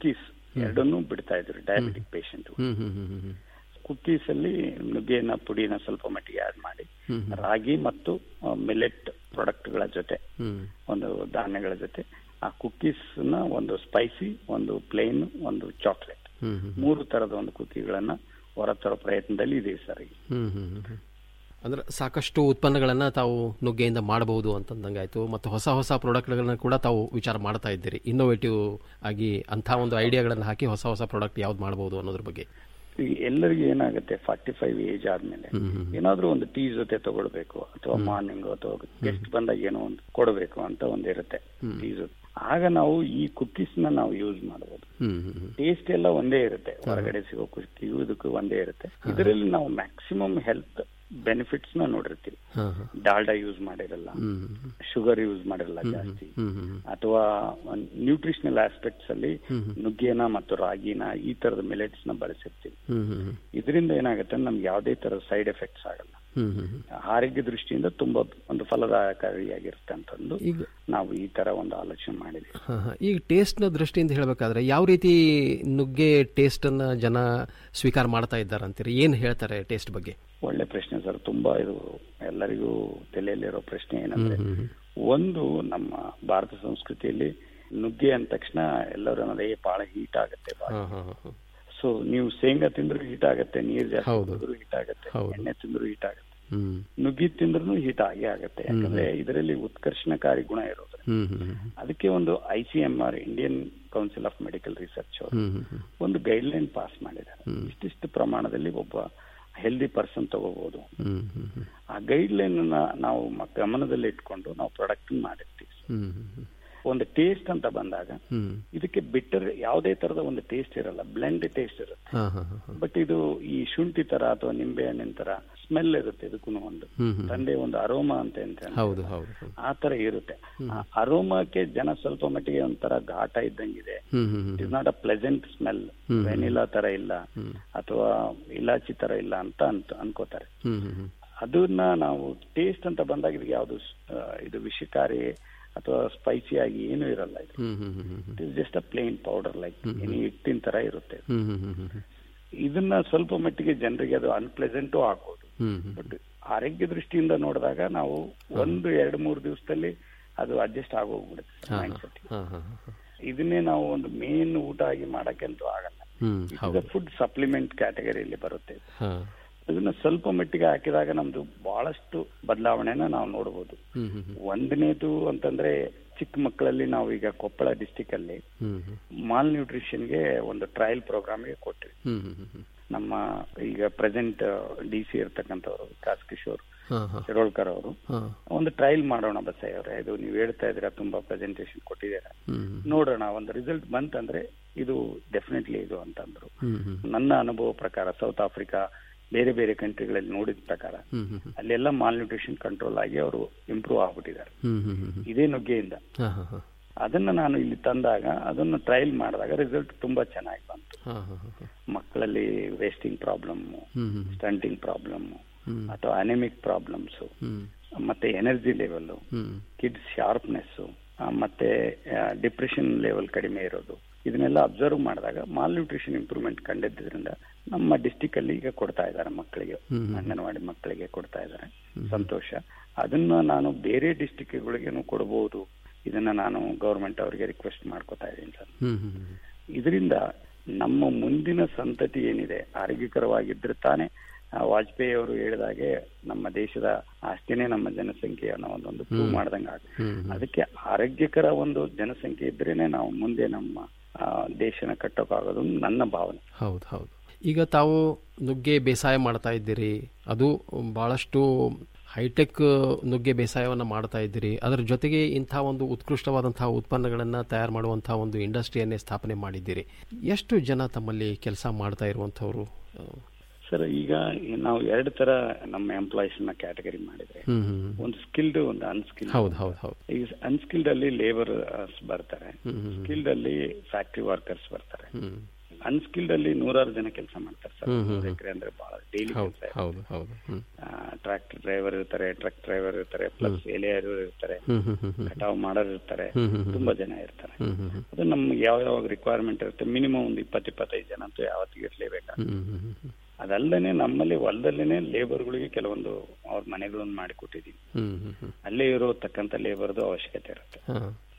ಎರಡನ್ನೂ ಬಿಡ್ತಾ ಇದ್ರು ಡಯಾಬಿಟಿಕ್ ಪೇಷಂಟ್ ಹ್ಮ್ ಹ್ಮ್ ಹ್ಮ್ ಹ್ಮ್ ಕುಕ್ಕೀಸ್ ಅಲ್ಲಿ ನುಗ್ಗೆನ ಪುಡಿನ ಸ್ವಲ್ಪ ಮಟ್ಟಿಗೆ ಆಡ್ ಮಾಡಿ ಹ್ಮ್ ಹ್ಮ್. ರಾಗಿ ಮತ್ತು ಮಿಲೆಟ್ ಪ್ರಾಡಕ್ಟ್ಗಳ ಜೊತೆ ಹ್ಮ್ ಒಂದು ಧಾನ್ಯಗಳ ಜೊತೆ ಆ ಕುಕ್ಕೀಸ್ ನ ಒಂದು ಸ್ಪೈಸಿ ಒಂದು ಪ್ಲೇನ್ ಒಂದು ಚಾಕ್ಲೇಟ್ ಹ್ಮ್ ಹ್ಮ್ ಮೂರು ತರದ ಒಂದು ಕುಕೀಗಳನ್ನ ಹೊರತರೋ ಪ್ರಯತ್ನದಲ್ಲಿ ಇದೀವಿ ಸರ್ ಈಗ ಹ್ಮ್ ಹ್ಮ್ ಹ್ಮ್ ಹ್ಮ್. ಅಂದ್ರೆ ಸಾಕಷ್ಟು ಉತ್ಪನ್ನಗಳನ್ನ ತಾವು ನುಗ್ಗೆಯಿಂದ ಮಾಡಬಹುದು ಅಂತಂದಂಗಾಯ್ತು ಮತ್ತು ಹೊಸ ಹೊಸ ಪ್ರಾಡಕ್ಟ್ಗಳನ್ನ ಕೂಡ ತಾವು ವಿಚಾರ ಮಾಡ್ತಾ ಇದ್ದೀರಿ ಇನ್ನೋವೇಟಿವ್ ಆಗಿ ಅಂಥ ಒಂದು ಐಡಿಯಾಗಳನ್ನು ಹಾಕಿ ಹೊಸ ಹೊಸ ಪ್ರಾಡಕ್ಟ್ ಯಾವ್ದು ಮಾಡಬಹುದು ಅನ್ನೋದ್ರ ಬಗ್ಗೆ ಈಗ ಎಲ್ಲರಿಗೂ ಏನಾಗುತ್ತೆ ಫಾರ್ಟಿ ಫೈವ್ ಏಜ್ ಆದ್ಮೇಲೆ ಏನಾದ್ರೂ ಒಂದು ಟೀ ಜೊತೆ ತಗೊಳ್ಬೇಕು ಅಥವಾ ಮಾರ್ನಿಂಗ್ ಅಥವಾ ಗೆಸ್ಟ್ ಬಂದಾಗ ಏನೋ ಒಂದು ಕೊಡಬೇಕು ಅಂತ ಒಂದಿರುತ್ತೆ ಟೀ ಜೊತೆ ಆಗ ನಾವು ಈ ಕುಕ್ಕೀಸ್ ನ ನಾವು ಯೂಸ್ ಮಾಡಬಹುದು ಹ್ಮ್ ಹ್ಮ್ ಹ್ಮ್. ಟೇಸ್ಟ್ ಎಲ್ಲ ಒಂದೇ ಇರುತ್ತೆ ಹೊರಗಡೆ ಸಿಗೋ ಕುಕ್ಕಿ ಇದಕ್ಕೂ ಒಂದೇ ಇರುತ್ತೆ ಇದರಲ್ಲಿ ನಾವು ಮ್ಯಾಕ್ಸಿಮಮ್ ಹೆಲ್ತ್ ಬೆನಿಫಿಟ್ಸ್ ನ ನೋಡಿರ್ತೀವಿ ಹಾ, ಹಾ. ಡಾಲ್ಡಾ ಯೂಸ್ ಮಾಡಿರಲ್ಲ ಹ್ಮ್ ಹ್ಮ್ ಶುಗರ್ ಯೂಸ್ ಮಾಡಿರಲ್ಲ ಜಾಸ್ತಿ ಹ್ಮ್ ಹ್ಮ್ ಹ್ಮ್. ಅಥವಾ ನ್ಯೂಟ್ರಿಷನಲ್ ಆಸ್ಪೆಕ್ಟ್ಸ್ ಅಲ್ಲಿ ಹ್ಮ್ ಹ್ಮ್. ನುಗ್ಗೆನ ಮತ್ತು ರಾಗಿನ ಈ ತರದ ಮಿಲೆಟ್ಸ್ ನ ಬಳಸಿರ್ತೀವಿ ಹ್ಮ್ ಹ್ಮ್ ಹ್ಮ್. ಇದರಿಂದ ಏನಾಗುತ್ತೆ ನಮ್ಗೆ ಯಾವುದೇ ತರ ಸೈಡ್ ಎಫೆಕ್ಟ್ಸ್ ಆಗಲ್ಲ ಹ್ಮ್ ಹ್ಮ್ ಹ್ಮ್. ಆರೋಗ್ಯ ದೃಷ್ಟಿಯಿಂದ ತುಂಬಾ ಒಂದು ಫಲದಾಯಕಾರಿಯಾಗಿರುತ್ತೆ ಅಂತಂದು ಈಗ ನಾವು ಈ ತರ ಒಂದು ಆಲೋಚನೆ ಮಾಡಿದ್ವಿ ಹಾ, ಹಾ. ಈಗ ಟೇಸ್ಟ್ನ ದೃಷ್ಟಿಯಿಂದ ಹೇಳಬೇಕಾದ್ರೆ ಯಾವ ರೀತಿ ನುಗ್ಗೆ ಟೇಸ್ಟನ್ನು ಜನ ಸ್ವೀಕಾರ ಮಾಡ್ತಾ ಇದ್ದಾರೆ ಅಂತೀರಿ ಏನು ಹೇಳ್ತಾರೆ ಟೇಸ್ಟ್ ಬಗ್ಗೆ ಒಳ್ಳೆ ಪ್ರಶ್ನೆ ಸರ್ ತುಂಬಾ ಇದು ಎಲ್ಲರಿಗೂ ತಲೆಯಲ್ಲಿರೋ ಪ್ರಶ್ನೆ ಏನಂದ್ರೆ ಹ್ಮ್, ಹ್ಮ್, ಒಂದು ನಮ್ಮ ಭಾರತ ಸಂಸ್ಕೃತಿಯಲ್ಲಿ ನುಗ್ಗೆ ಅಂದ ತಕ್ಷಣ ಎಲ್ಲರೂ ಅನ್ನೋದೇ ಬಹಳ ಹೀಟ್ ಆಗುತ್ತೆ ಬಾಯಿ. ಹಾ, ಹಾ, ಹಾ. ಸೊ ನೀವು ಶೇಂಗಾ ತಿಂದ್ರು ಹೀಟ್ ಆಗುತ್ತೆ ನೀರ್ ಜಾಸ್ತಿ ಹೌದು. ಕುಡಿದ್ರು ಹೀಟ್ ಆಗುತ್ತೆ ಹೌದು. ಎಣ್ಣೆ ತಿಂದ್ರು ಹೀಟ್ ಆಗುತ್ತೆ ಹ್ಮ್ ನುಗ್ಗಿ ತಿಂದ್ರು ಹೀಟ್ ಆಗೇ ಆಗುತ್ತೆ ಯಾಕಂದ್ರೆ ಇದರಲ್ಲಿ ಉತ್ಕರ್ಷಣಕಾರಿ ಗುಣ ಇರೋದು ಹ್ಮ್ ಹ್ಮ್ ಹ್ಮ್. ಅದಕ್ಕೆ ಒಂದು I C M R Indian Council of Medical Research ಅವರು ಹ್ಮ್ ಹ್ಮ್ ಹ್ಮ್. ಒಂದು ಗೈಡ್ ಲೈನ್ ಪಾಸ್ ಮಾಡಿದ್ದಾರೆ ಇಷ್ಟಿಷ್ಟು ಪ್ರಮಾಣದಲ್ಲಿ ಒಬ್ಬ ಹೆಲ್ದಿ ಪರ್ಸನ್ ತಗೋಬಹುದು ಹ್ಮ್ ಹ್ಮ್ ಹ್ಮ್. ಆ ಗೈಡ್ ಲೈನ್ ನಾವು ಮ- ಗಮನದಲ್ಲಿ ಇಟ್ಕೊಂಡು ನಾವು ಪ್ರಾಡಕ್ಟ್ ಮಾಡಿರ್ತೀವಿ ಹ್ಮ್ ಹ್ಮ್ ಹ್ಮ್. ಒಂದು ಟೇಸ್ಟ್ ಅಂತ ಬಂದಾಗ ಹ್ಮ್. ಇದಕ್ಕೆ ಬಿಟ್ಟರ್ ಯಾವುದೇ ತರದ ಒಂದು ಟೇಸ್ಟ್ ಇರಲ್ಲ ಬ್ಲೆಂಡ್ ಟೇಸ್ಟ್ ಇರುತ್ತೆ ಹಾ, ಹಾ, ಹಾ, ಹಾ. ಬಟ್ ಇದು ಈ ಶುಂಠಿ ತರ ಅಥವಾ ನಿಂಬೆ ಹಣ್ಣಿನ ತರ ಸ್ಮೆಲ್ ಇರುತ್ತೆ ಇದಕ್ಕೂ ಒಂದು ಹ್ಮ್ ಹ್ಮ್. ತಂದೆ ಒಂದು ಅರೋಮಾ ಅಂತ ಅಂತ ಹೌದು ಹೌದು ಹೌದು. ಆ ತರ ಇರುತ್ತೆ ಆ ಅರೋಮಾಕ್ಕೆ ಜನ ಸ್ವಲ್ಪ ಮಟ್ಟಿಗೆ ಒಂಥರ ಘಾಟ ಇದ್ದಂಗಿದೆ ಹ್ಮ್ ಹ್ಮ್ ಹ್ಮ್. It is not a pleasant smell ಹ್ಮ್. ವೆನಿಲಾ ತರ ಇಲ್ಲ ಹ್ಮ್. ಅಥವಾ ಇಲಾಚಿ ತರ ಇಲ್ಲ ಅಂತ ಅಂತ ಅನ್ಕೋತಾರೆ ಹ್ಮ್ ಹ್ಮ್ ಹ್ಮ್. ಅದನ್ನ ನಾವು ಟೇಸ್ಟ್ ಅಂತ ಬಂದಾಗ ಇದಕ್ಕೆ ಯಾವುದು ಇದು ವಿಷಕಾರಿ ಅಥವಾ ಸ್ಪೈಸಿ ಆಗಿ ಏನು ಇರಲ್ಲ ಇದು ಹ್ಮ್ ಹ್ಮ್ ಹ್ಮ್ ಹ್ಮ್. It is just a plain powder like any ಹಿಟ್ಟಿನ ತರ ಇರುತ್ತೆ ಹ್ಮ್ ಹ್ಮ್ ಹ್ಮ್ ಹ್ಮ್. ಇದನ್ನ ಸ್ವಲ್ಪ ಮಟ್ಟಿಗೆ ಜನರಿಗೆ ಅದು ಅನ್ಪ್ಲೆಸೆಂಟು ಆಗ್ಬೋದು ಹ್ಮ್ ಹ್ಮ್. ಬಟ್ ಆರೋಗ್ಯ ದೃಷ್ಟಿಯಿಂದ ನೋಡಿದಾಗ ನಾವು ಒಂದು ಎರಡು ಮೂರು ದಿವಸದಲ್ಲಿ ಅದು ಅಡ್ಜಸ್ಟ್ ಆಗೋಗ್ಬಿಡುತ್ತೆ ಹಾ, ಮೈಂಡ್ ಸೆಟ್ ಹಾ, ಹಾ, ಹಾ. ಇದನ್ನೇ ನಾವು ಒಂದು ಮೇನ್ ಊಟ ಆಗಿ ಮಾಡಕ್ಕಂತೂ ಆಗಲ್ಲ ಹ್ಮ್ ಹೌದು ಫುಡ್ ಸಪ್ಲಿಮೆಂಟ್ ಕ್ಯಾಟಗರಿಯಲ್ಲಿ ಬರುತ್ತೆ ಇದು. ಹಾ ಅದನ್ನ ಸ್ವಲ್ಪ ಮಟ್ಟಿಗೆ ಹಾಕಿದಾಗ ನಮ್ದು ಬಹಳಷ್ಟು ಬದಲಾವಣೆನ ನಾವು ನೋಡಬಹುದು ಹ್ಮ್ ಹ್ಮ್ ಹ್ಮ್. ಒಂದನೇದು ಅಂತಂದ್ರೆ ಚಿಕ್ಕ ಮಕ್ಕಳಲ್ಲಿ ನಾವು ಈಗ ಕೊಪ್ಪಳ ಡಿಸ್ಟಿಕ್ ಅಲ್ಲಿ ಹ್ಮ್ ಹ್ಮ್. ಮಾಲ್ ನ್ಯೂಟ್ರಿಷನ್ಗೆ ಒಂದು ಟ್ರಯಲ್ ಪ್ರೋಗ್ರಾಮ್ಗೆ ಕೊಟ್ವಿ ಹ್ಮ್ ಹ್ಮ್ ಹ್ಮ್ ಹ್ಮ್. ನಮ್ಮ ಈಗ ಪ್ರೆಸೆಂಟ್ ಡಿ ಸಿ ಇರ್ತಕ್ಕಂಥವ್ರು ವಿಕಾಸ್ ಕಿಶೋರ್ ಹಾ ಹಾ ಶಿರೋಳ್ಕರ್ ಅವರು ಹಾ ಒಂದು ಟ್ರಯಲ್ ಮಾಡೋಣ ಬಸಯ್ಯ ಅವರೇ ಇದು ನೀವು ಹೇಳ್ತಾ ಇದ್ದೀರಾ ತುಂಬಾ ಪ್ರೆಸೆಂಟೇಶನ್ ಕೊಟ್ಟಿದ್ದೀರಾ ಹ್ಮ್ ನೋಡೋಣ ಒಂದು ರಿಸಲ್ಟ್ ಬಂತಂದ್ರೆ ಇದು ಡೆಫಿನೆಟ್ಲಿ ಇದು ಅಂತಂದ್ರು ಹ್ಮ್ ಹ್ಮ್ ನನ್ನ ಅನುಭವ ಪ್ರಕಾರ ಸೌತ್ ಆಫ್ರಿಕಾ ಬೇರೆ ಬೇರೆ ಕಂಟ್ರಿಗಳಲ್ಲಿ ನೋಡಿದ ಪ್ರಕಾರ ಹ್ಮ್ ಹ್ಮ್ ಹ್ಮ್. ಅಲ್ಲೆಲ್ಲ ಮಾಲ್ ನ್ಯೂಟ್ರಿಷನ್ ಕಂಟ್ರೋಲ್ ಆಗಿ ಅವರು ಇಂಪ್ರೂವ್ ಆಗ್ಬಿಟ್ಟಿದ್ದಾರೆ ಹ್ಮ್ ಹ್ಮ್ ಹ್ಮ್ ಹ್ಮ್. ಇದೇ ನುಗ್ಗೆಯಿಂದ ಹಾ ಹಾ ಹಾ. ಅದನ್ನ ನಾನು ಇಲ್ಲಿ ತಂದಾಗ ಅದನ್ನು ಟ್ರಯಲ್ ಮಾಡಿದಾಗ ರಿಸಲ್ಟ್ ತುಂಬಾ ಚೆನ್ನಾಗಿ ಬಂತು ಹಾ ಹಾ ಹಾ ಹಾ. ಮಕ್ಕಳಲ್ಲಿ ವೇಸ್ಟಿಂಗ್ ಪ್ರಾಬ್ಲಮ್ ಹ್ಮ್ ಹ್ಮ್ ಸ್ಟಂಟಿಂಗ್ ಪ್ರಾಬ್ಲಮ್ ಹ್ಮ್. ಅಥವಾ ಅನೆಮಿಕ್ ಪ್ರಾಬ್ಲಮ್ಸ್ ಹ್ಮ್ ಮತ್ತೆ ಎನರ್ಜಿ ಲೆವೆಲ್ ಹ್ಮ್ ಕಿಡ್ಸ್ ಶಾರ್ಪ್ನೆಸ್ ಮತ್ತೆ ಡಿಪ್ರೆಷನ್ ಲೆವೆಲ್ ಕಡಿಮೆ ಇರೋದು ಇದನ್ನೆಲ್ಲ ಅಬ್ಸರ್ವ್ ಮಾಡಿದಾಗ ಮಾಲ್ ನ್ಯೂಟ್ರಿಷನ್ ಇಂಪ್ರೂವ್ಮೆಂಟ್ ಕಂಡಿದ್ದರಿಂದ ನಮ್ಮ ಡಿಸ್ಟಿಕ್ ಅಲ್ಲಿ ಈಗ ಕೊಡ್ತಾ ಇದ್ದಾರೆ ಮಕ್ಕಳಿಗೆ ಹ್ಮ್ ಹ್ಮ್. ಅಂಗನವಾಡಿ ಮಕ್ಕಳಿಗೆ ಕೊಡ್ತಾ ಇದ್ದಾರೆ ಸಂತೋಷ ಅದನ್ನ ನಾನು ಬೇರೆ ಡಿಸ್ಟಿಕ್ಗಳಿಗೇನು ಕೊಡಬಹುದು ಇದನ್ನ ನಾನು ಗೌರ್ಮೆಂಟ್ ಅವರಿಗೆ ರಿಕ್ವೆಸ್ಟ್ ಮಾಡ್ಕೋತಾ ಇದ್ದೀನಿ ಸರ್ ಹ್ಮ್ ಹ್ಮ್ ಹ್ಮ್. ಇದರಿಂದ ನಮ್ಮ ಮುಂದಿನ ಸಂತತಿ ಏನಿದೆ ಆರೋಗ್ಯಕರವಾಗಿದ್ರೆ ತಾನೇ ಆ, ವಾಜಪೇಯಿ ಅವರು ಹೇಳಿದಾಗೆ ನಮ್ಮ ದೇಶದ ಆಸ್ತಿನೇ ನಮ್ಮ ಜನಸಂಖ್ಯೆ ಅನ್ನೋ ಒಂದೊಂದು ಪ್ರೂವ್ ಹ್ಮ್. ಮಾಡ್ದಂಗ ಆಗುತ್ತೆ ಹ್ಮ್ ಹ್ಮ್. ಅದಕ್ಕೆ ಆರೋಗ್ಯಕರ ಒಂದು ಜನಸಂಖ್ಯೆ ಇದ್ರೇನೆ ನಾವು ಮುಂದೆ ನಮ್ಮ ಆ, ದೇಶನ ಕಟ್ಟೋಕ್ಕಾಗೋದು ನನ್ನ ಭಾವನೆ ಹೌದು ಹೌದು ಈಗ ತಾವು ನುಗ್ಗೆ ಬೇಸಾಯ ಮಾಡ್ತಾ ಇದ್ದೀರಿ ಅದು ಬಹಳಷ್ಟು ಹೈಟೆಕ್ ನುಗ್ಗೆ ಬೇಸಾಯವನ್ನು ಮಾಡ್ತಾ ಇದ್ದೀರಿ ಅದರ ಜೊತೆಗೆ ಇಂಥ ಒಂದು ಉತ್ಕೃಷ್ಟವಾದಂತಹ ಉತ್ಪನ್ನಗಳನ್ನು ತಯಾರು ಮಾಡುವಂತಹ ಒಂದು ಇಂಡಸ್ಟ್ರಿಯನ್ನೇ ಸ್ಥಾಪನೆ ಮಾಡಿದ್ದೀರಿ ಎಷ್ಟು ಜನ ತಮ್ಮಲ್ಲಿ ಕೆಲಸ ಮಾಡ್ತಾ ಇರುವಂಥವ್ರು ಸರ್ ಈಗ ನಾವು ಎರಡು ತರ ನಮ್ಮ ಎಂಪ್ಲಾಯೀಸ್ ನ ಕ್ಯಾಟಗರಿ ಮಾಡಿದ್ರೆ ಹ್ಮ್ ಹ್ಮ್ ಒಂದು ಸ್ಕಿಲ್ಡ್ ಒಂದು ಅನ್ಸ್ಕಿಲ್ಡ್ ಹೌದು ಹೌದು ಹೌದು ಈಗ ಅನ್ಸ್ಕಿಲ್ಡ್ ಅಲ್ಲಿ ಲೇಬರ್ ಬರ್ತಾರೆ ಹ್ಮ್ ಹ್ಮ್ ಸ್ಕಿಲ್ಡ್ ಅಲ್ಲಿ ಫ್ಯಾಕ್ಟ್ರಿ ವರ್ಕರ್ಸ್ ಬರ್ತಾರೆ ಹ್ಮ್ ಅನ್ಸ್ಕಿಲ್ಡ್ ಅಲ್ಲಿ ನೂರಾರು ಜನ ಕೆಲಸ ಮಾಡ್ತಾರೆ ಸರ್ ಹ್ಮ್, ಹ್ಮ್, ನೂರು ಹ್ಮ್. ಎಕರೆ ಅಂದ್ರೆ ಬಹಳ ಡೈಲಿ ಹೌದು ಕೆಲಸ ಹೌದು ಹೌದು ಹ್ಮ್ ಟ್ರಾಕ್ಟರ್ ಡ್ರೈವರ್ ಇರ್ತಾರೆ ಟ್ರಕ್ ಡ್ರೈವರ್ ಇರ್ತಾರೆ ಪ್ಲಸ್ ಎಲೆಯರು ಇರ್ತಾರೆ ಹ್ಮ್, ಹ್ಮ್, ಹ್ಮ್, ಹ್ಮ್. ಕಟಾವ್ ಮಾಡೋರು ಇರ್ತಾರೆ ಹ್ಮ್, ಹ್ಮ್, ಹ್ಮ್. ತುಂಬಾ ಜನ ಇರ್ತಾರೆ ಹ್ಮ್, ಹ್ಮ್, ಹ್ಮ್. ಅದು ನಮ್ಗೆ ಯಾವ ಯಾವಾಗ ರಿಕ್ವೈರ್ಮೆಂಟ್ ಇರುತ್ತೆ ಮಿನಿಮಮ್ ಒಂದು ಇಪ್ಪತ್ತು ಇಪ್ಪತ್ತೈದು ಜನ ಅಂತೂ ಯಾವತ್ತಿಗೆ ಇರ್ಲೇಬೇಕಾಗುತ್ತೆ ಹ್ಮ್, ಹ್ಮ್, ಹ್ಮ್, ಹ್ಮ್. ಅದಲ್ಲದೆ ನಮ್ಮಲ್ಲಿ ಹೊಲದಲ್ಲೇನೆ ಲೇಬರ್ಗಳಿಗೆ ಕೆಲವೊಂದು ಅವ್ರ ಮನೆಗಳನ್ನು ಮಾಡಿಕೊಟ್ಟಿದೀವಿ ಹ್ಮ್, ಹ್ಮ್, ಹ್ಮ್. ಅಲ್ಲೇ ಇರೋತಕ್ಕಂಥ ಲೇಬರ್ದು ಅವಶ್ಯಕತೆ ಇರುತ್ತೆ ಹಾ.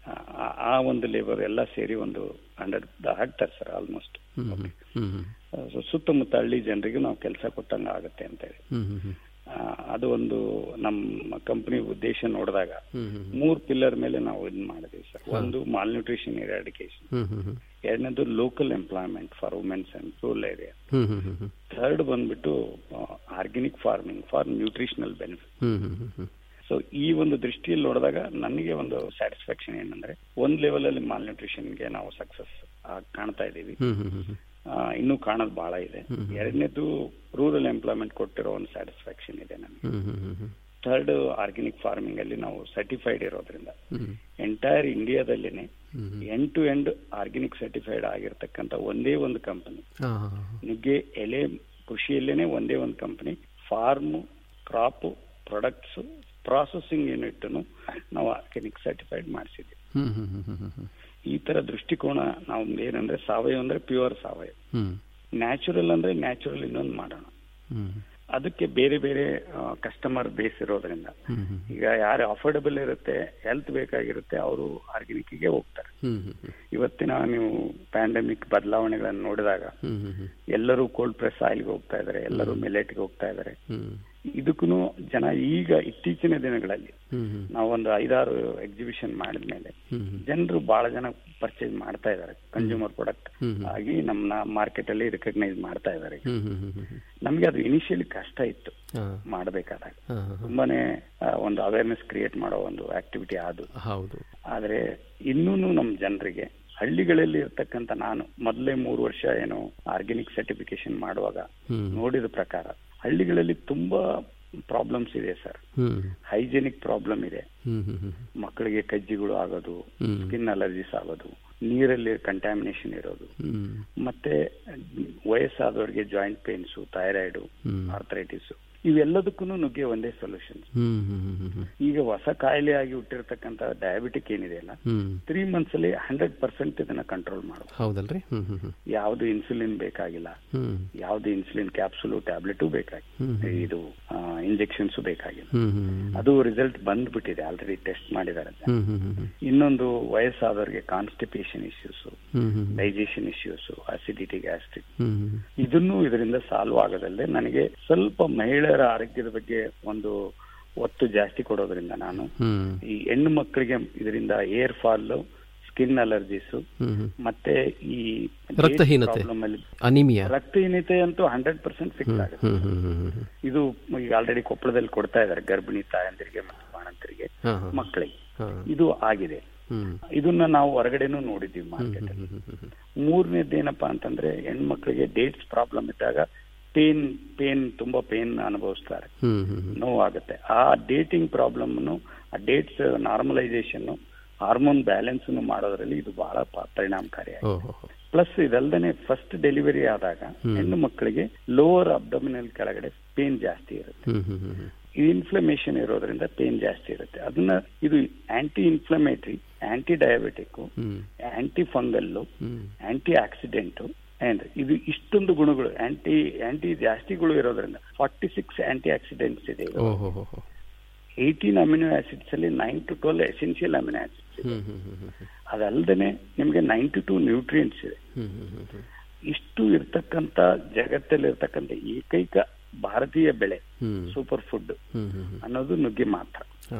ಆ- ಆ ಒಂದು ಲೇಬರ್ ಎಲ್ಲ ಸೇರಿ ಒಂದು ಹಂಡ್ರೆಡ್ ಹಾಕ್ತಾರೆ ಸರ್ ಆಲ್ಮೋಸ್ಟ್ ಹ್ಮ್, ಹ್ಮ್, ಹ್ಮ್, ಹ್ಮ್. ಸುತ್ತಮುತ್ತ ಹಳ್ಳಿ ಜನರಿಗೆ ನಾವು ಕೆಲಸ ಕೊಟ್ಟಂಗ ಆಗುತ್ತೆ ಅಂತ ಹೇಳಿ ಹ್ಮ್, ಹ್ಮ್, ಹ್ಮ್. ಆ, ಅದು ಒಂದು ನಮ್ಮ ಕಂಪನಿ ಉದ್ದೇಶ ನೋಡಿದಾಗ ಹ್ಮ್, ಹ್ಮ್, ಹ್ಮ್. ಮೂರ್ ಪಿಲ್ಲರ್ ಮೇಲೆ ನಾವು ಇದು ಮಾಡಿದೀವಿ ಸರ್ ಹಾ. ಒಂದು ಮಾಲ್ ನ್ಯೂಟ್ರಿಷನ್ ಎರಾಡಿಕೇಶನ್ ಹ್ಮ್, ಹ್ಮ್, ಹ್ಮ್. ಎರಡನೇದು local employment for womens and rural area ಹ್ಮ್, ಹ್ಮ್, ಹ್ಮ್, ಹ್ಮ್. ಥರ್ಡ್ ಬಂದ್ಬಿಟ್ಟು organic farming for nutritional benefit ಹ್ಮ್, ಹ್ಮ್, ಹ್ಮ್, ಹ್ಮ್. ಸೊ ಈ ಒಂದು ದೃಷ್ಟಿಯಲ್ಲಿ ನೋಡಿದಾಗ ನನಗೆ ಒಂದು ಸ್ಯಾಟಿಸ್ಫ್ಯಾಕ್ಷನ್ ಏನಂದ್ರೆ ಒಂದ್ ಲೆವೆಲ್ ಅಲ್ಲಿ ಮಾಲ್ ನ್ಯೂಟ್ರಿಷನ್ಗೆ ನಾವು ಸಕ್ಸಸ್ ಕಾಣ್ತಾ ಇದ್ದೀವಿ ಹ್ಮ್, ಹ್ಮ್, ಹ್ಮ್, ಹ್ಮ್. ಆ, ಇನ್ನೂ ಕಾಣೋದು ಬಹಳ ಇದೆ ಹ್ಮ್, ಹ್ಮ್. ಎರಡನೇದು ರೂರಲ್ ಎಂಪ್ಲಾಯ್ಮೆಂಟ್ ಕೊಟ್ಟಿರೋ ಒಂದು ಸ್ಯಾಟಿಸ್ಫ್ಯಾಕ್ಷನ್ ಇದೆ ನನಗೆ ಹ್ಮ್, ಹ್ಮ್, ಹ್ಮ್, ಹ್ಮ್. ಥರ್ಡ್ ಆರ್ಗ್ಯಾನಿಕ್ ಫಾರ್ಮಿಂಗ್ ಅಲ್ಲಿ ನಾವು ಸರ್ಟಿಫೈಡ್ ಇರೋದ್ರಿಂದ ಹ್ಮ್. ಎಂಟೈರ್ ಇಂಡಿಯಾದಲ್ಲಿನೇ ಹ್ಮ್, ಹ್ಮ್. End to end organic certified ಆಗಿರ್ತಕ್ಕಂಥ ಒಂದೇ ಒಂದು ಕಂಪನಿ ಹಾ, ಹಾ, ಹಾ. ನುಗ್ಗೆ ಎಲೆ ಕೃಷಿಯಲ್ಲೇನೆ ಒಂದೇ ಒಂದು company farm crop products processing unit ನಾವು ಆರ್ಗ್ಯಾನಿಕ್ ಸರ್ಟಿಫೈಡ್ ಮಾಡಿಸಿದ್ವಿ ಹ್ಮ್, ಹ್ಮ್, ಹ್ಮ್, ಹ್ಮ್, ಹ್ಮ್. ಈ ತರ ದೃಷ್ಟಿಕೋನ ನಾವು ಏನಂದ್ರೆ ಸಾವಯವ ಅಂದ್ರೆ ಪ್ಯೂರ್ ಸಾವಯವ ಹ್ಮ್. ನ್ಯಾಚುರಲ್ ಅಂದ್ರೆ ನ್ಯಾಚುರಲ್ ಇನ್ನೊಂದು ಮಾಡೋಣ ಹ್ಮ್. ಅದಕ್ಕೆ ಬೇರೆ ಬೇರೆ ಕಸ್ಟಮರ್ ಬೇಸ್ ಇರೋದ್ರಿಂದ ಹ್ಮ್, ಹ್ಮ್. ಈಗ ಯಾರು ಅಫೋರ್ಡಬಲ್ ಇರುತ್ತೆ ಹೆಲ್ತ್ ಬೇಕಾಗಿರುತ್ತೆ ಅವರು ಆರ್ಗ್ಯಾನಿಕ್ಗೆ ಹೋಗ್ತಾರೆ ಹ್ಮ್, ಹ್ಮ್, ಹ್ಮ್. ಇವತ್ತಿನ ನೀವು ಪ್ಯಾಂಡಮಿಕ್ ಬದಲಾವಣೆಗಳನ್ನು ನೋಡಿದಾಗ ಹ್ಮ್, ಹ್ಮ್, ಹ್ಮ್. ಎಲ್ಲರೂ ಕೋಲ್ಡ್ ಪ್ರೆಸ್ ಆಯಿಲ್ಗೆ ಹೋಗ್ತಾ ಇದಾರೆ ಎಲ್ಲರೂ ಮಿಲೆಟ್ಗೆ ಹೋಗ್ತಾ ಇದಾರೆ ಹ್ಮ್. ಇದಕ್ಕೂ ಜನ ಈಗ ಇತ್ತೀಚಿನ ದಿನಗಳಲ್ಲಿ ಹ್ಮ್, ಹ್ಮ್. ನಾವೊಂದು ಐದಾರು ಎಕ್ಸಿಬಿಷನ್ ಮಾಡಿದ್ಮೇಲೆ ಹ್ಮ್, ಹ್ಮ್. ಜನರು ಬಹಳ ಜನ ಪರ್ಚೇಸ್ ಮಾಡ್ತಾ ಇದಾರೆ ಕನ್ಸ್ಯೂಮರ್ ಪ್ರಾಡಕ್ಟ್ ಹ್ಮ್, ಹ್ಮ್. ಆಗಿ ನಮ್ಮ ಮಾರ್ಕೆಟ್ ಅಲ್ಲಿ ರಿಕಗ್ನೈಸ್ ಮಾಡ್ತಾ ಇದಾರೆ ಹ್ಮ್, ಹ್ಮ್, ಹ್ಮ್, ಹ್ಮ್. ನಮ್ಗೆ ಅದು ಇನಿಷಿಯಲಿ ಕಷ್ಟ ಇತ್ತು ಹಾ. ಮಾಡಬೇಕಾದಾಗ ಹಾ, ಹಾ, ಹಾ. ತುಂಬಾನೇ ಆ, ಒಂದು ಅವೇರ್ನೆಸ್ ಕ್ರಿಯೇಟ್ ಮಾಡೋ ಒಂದು ಆಕ್ಟಿವಿಟಿ ಅದು ಹೌದು ಆದ್ರೆ ಇನ್ನೂನು ನಮ್ಮ ಜನರಿಗೆ ಹಳ್ಳಿಗಳಲ್ಲಿ ಇರ್ತಕ್ಕಂಥ ನಾನು ಮೊದಲೇ ಮೂರು ವರ್ಷ ಏನು ಆರ್ಗ್ಯಾನಿಕ್ ಸರ್ಟಿಫಿಕೇಶನ್ ಮಾಡುವಾಗ ಹ್ಮ್. ನೋಡಿದ ಪ್ರಕಾರ ಹಳ್ಳಿಗಳಲ್ಲಿ ತುಂಬಾ ಪ್ರಾಬ್ಲಮ್ಸ್ ಇದೆ ಸರ್ ಹ್ಮ್. ಹೈಜೆನಿಕ್ ಪ್ರಾಬ್ಲಮ್ ಇದೆ ಹ್ಮ್, ಹ್ಮ್, ಹ್ಮ್. ಮಕ್ಕಳಿಗೆ ಕಜ್ಜಿಗಳು ಆಗೋದು ಹ್ಮ್. ಸ್ಕಿನ್ ಅಲರ್ಜೀಸ್ ಆಗೋದು ನೀರಲ್ಲಿ ಕಂಟ್ಯಾಮಿನೇಷನ್ ಇರೋದು ಹ್ಮ್. ಮತ್ತೆ ವಯಸ್ಸಾದವರಿಗೆ ಜಾಯಿಂಟ್ ಪೇನ್ಸ್ ಥೈರಾಯ್ಡ್ ಹ್ಮ್. ಆರ್ಥರೈಟಿಸ್ ಇವೆಲ್ಲದಕ್ಕೂ ನುಗ್ಗೆ ಒಂದೇ ಸೊಲ್ಯೂಷನ್ ಹ್ಮ್, ಹ್ಮ್, ಹ್ಮ್, ಹ್ಮ್, ಹ್ಮ್. ಈಗ ಹೊಸ ಕಾಯಿಲೆ ಆಗಿ ಹುಟ್ಟಿರ್ತಕ್ಕಂಥ ಡಯಾಬಿಟಿಕ್ ಏನಿದೆಯಲ್ಲ ಹ್ಮ್. ತ್ರೀ ಮಂತ್ಸ್ ಅಲ್ಲಿ ಹಂಡ್ರೆಡ್ ಪರ್ಸೆಂಟ್ ಇದನ್ನ ಕಂಟ್ರೋಲ್ ಮಾಡಬಹುದು ಹೌದಲ್ರಿ ಹ್ಮ್ ಹ್ಮ್ ಹ್ಮ್ ಯಾವ್ದು ಇನ್ಸುಲಿನ್ ಬೇಕಾಗಿಲ್ಲ ಹ್ಮ್ ಯಾವ್ದು ಇನ್ಸುಲಿನ್ ಕ್ಯಾಪ್ಸುಲು ಟ್ಯಾಬ್ಲೆಟು ಬೇಕಾಗಿಲ್ಲ ಹ್ಮ್, ಹ್ಮ್. ಇದು ಇಂಜೆಕ್ಷನ್ಸ್ ಬೇಕಾಗಿಲ್ಲ ಹ್ಮ್ ಹ್ಮ್ ಅದು ರಿಸಲ್ಟ್ ಬಂದ್ಬಿಟ್ಟಿದೆ ಆಲ್ರೆಡಿ ಟೆಸ್ಟ್ ಮಾಡಿದ್ದಾರೆ ಹ್ಮ್ ಹ್ಮ್ ಹ್ಮ್ ಹ್ಮ್ ಇನ್ನೊಂದು ವಯಸ್ಸಾದವರಿಗೆ ಕಾನ್ಸ್ಟಿಪೇಷನ್ ಇಶ್ಯೂಸ್ ಹ್ಮ್ ಹ್ಮ್ ಡೈಜೆಷನ್ ಇಶ್ಯೂಸ್ ಅಸಿಡಿಟಿ ಗ್ಯಾಸ್ಟ್ರಿಕ್ ಹ್ಮ್ ಹ್ಮ್ ಇದನ್ನು ಇದರಿಂದ ಸಾಲ್ವ್ ಆಗೋದಲ್ಲದೆ ನನಗೆ ಸ್ವಲ್ಪ ಮಹಿಳೆಯರ ಆರೋಗ್ಯದ ಬಗ್ಗೆ ಒಂದು ಒತ್ತು ಜಾಸ್ತಿ ಕೊಡೋದ್ರಿಂದ ನಾನು ಹ್ಮ್ ಈ ಹೆಣ್ಣು ಮಕ್ಕಳಿಗೆ ಇದರಿಂದ ಏರ್ ಫಾಲ್ ಸ್ಕಿನ್ ಅಲರ್ಜೀಸ್ ಹ್ಮ್ ಹ್ಮ್ ಮತ್ತೆ ಈ ರಕ್ತಹೀನತೆ ಪ್ರಾಬ್ಲಮ್ ಅಲ್ಲಿ ಅನಿಮಿಯಾ ರಕ್ತಹೀನತೆ ಅಂತೂ ಹಂಡ್ರೆಡ್ ಪರ್ಸೆಂಟ್ ಫಿಕ್ಸ್ ಆಗುತ್ತೆ ಹ್ಮ್ ಹ್ಮ್ ಹ್ಮ್ ಹ್ಮ್ ಇದು ಈಗ ಆಲ್ರೆಡಿ ಕೊಪ್ಪಳದಲ್ಲಿ ಕೊಡ್ತಾ ಇದ್ದಾರೆ ಗರ್ಭಿಣಿ ತಾಯಂದಿರಿಗೆ ಮತ್ತು ಬಾಣಂತರಿಗೆ ಹಾ, ಹಾ. ಮಕ್ಕಳಿಗೆ ಹಾ. ಇದು ಆಗಿದೆ ಹ್ಮ್ ಇದನ್ನ ನಾವು ಹೊರಗಡೆನೂ ನೋಡಿದ್ದೀವಿ ಮಾರ್ಕೆಟ್ ಅಲ್ಲಿ ಹ್ಮ್ ಹ್ಮ್ ಹ್ಮ್ ಮೂರನೇದು ಏನಪ್ಪಾ ಅಂತಂದ್ರೆ ಹೆಣ್ಮಕ್ಳಿಗೆ ಡೇಟ್ಸ್ ಪ್ರಾಬ್ಲಮ್ ಇದ್ದಾಗ ಪೇನ್ ಪೇನ್ ತುಂಬಾ ಪೇನ್ ಅನುಭವಿಸ್ತಾರೆ ಹ್ಮ್ ಹ್ಮ್ ಹ್ಮ್ ನೋವಾಗುತ್ತೆ ಆ ಡೇಟಿಂಗ್ ಪ್ರಾಬ್ಲಮ್ ಆ ಡೇಟ್ಸ್ ನಾರ್ಮಲೈಸೇಷನ್ ಹಾರ್ಮೋನ್ ಬ್ಯಾಲೆನ್ಸ್ ಮಾಡೋದ್ರಲ್ಲಿ ಇದು ಬಹಳ ಪ- ಪರಿಣಾಮಕಾರಿಯಾಗಿದೆ ಓಹೋ ಹೋ. ಪ್ಲಸ್ ಇದಲ್ದೇನೆ ಫಸ್ಟ್ ಡೆಲಿವರಿ ಆದಾಗ ಹ್ಮ್. ಹೆಣ್ಣು ಮಕ್ಕಳಿಗೆ ಲೋವರ್ ಅಬ್ಡಮಿನಲ್ ಕೆಳಗಡೆ ಪೇನ್ ಜಾಸ್ತಿ ಇರುತ್ತೆ ಹ್ಮ್ ಹ್ಮ್ ಹ್ಮ್ ಹ್ಮ್ ಇನ್ಫ್ಲಮೇಷನ್ ಇರೋದ್ರಿಂದ ಪೇನ್ ಜಾಸ್ತಿ ಇರುತ್ತೆ ಅದನ್ನ ಇದು ಆಂಟಿ ಇನ್ಫ್ಲಮೇಟರಿ ಆಂಟಿ ಡಯಾಬಿಟಿಕ್ ಹ್ಮ್ ಆಂಟಿ ಫಂಗಲ್ಲು ಹ್ಮ್ ಆಂಟಿ ಆಕ್ಸಿಡೆಂಟ್ ಅಂಡ್ ಇದು ಇಷ್ಟೊಂದು ಗುಣಗಳು ಆಂಟಿ ಆಂಟಿ ಜಾಸ್ತಿಗಳು ಇರೋದ್ರಿಂದ ಫಾರ್ಟಿ ಸಿಕ್ಸ್ ಆಂಟಿ ಆಕ್ಸಿಡೆಂಟ್ಸ್ ಇದೆ ಓಹೋ ಹೋ ಹೋ. ಏಯ್ಟೀನ್ ಅಮಿನೋ ಆಸಿಡ್ಸ್ ಅಲ್ಲಿ nine to twelve essential amino acids ಇದೆ ಹ್ಮ್ ಹ್ಮ್ ಹ್ಮ್ ಹ್ಮ್ ಹ್ಮ್ ಅದಲ್ದೇನೆ ನಿಮಗೆ ನೈಂಟಿ ಟು ನ್ಯೂಟ್ರಿಯೆಂಟ್ಸ್ ಇದೆ ಹ್ಮ್ ಹ್ಮ್ ಹ್ಮ್ ಹ್ಮ್ ಇಷ್ಟು ಇರ್ತಕ್ಕಂತ ಜಗತ್ತಲ್ಲಿ ಇರ್ತಕ್ಕಂಥ ಏಕೈಕ ಭಾರತೀಯ ಬೆಳೆ ಹ್ಮ್ ಸೂಪರ್ ಫುಡ್ ಹ್ಮ್ ಹ್ಮ್ ಹ್ಮ್ ಅನ್ನೋದು ನುಗ್ಗೆ ಮಾತ್ರ ಹಾ.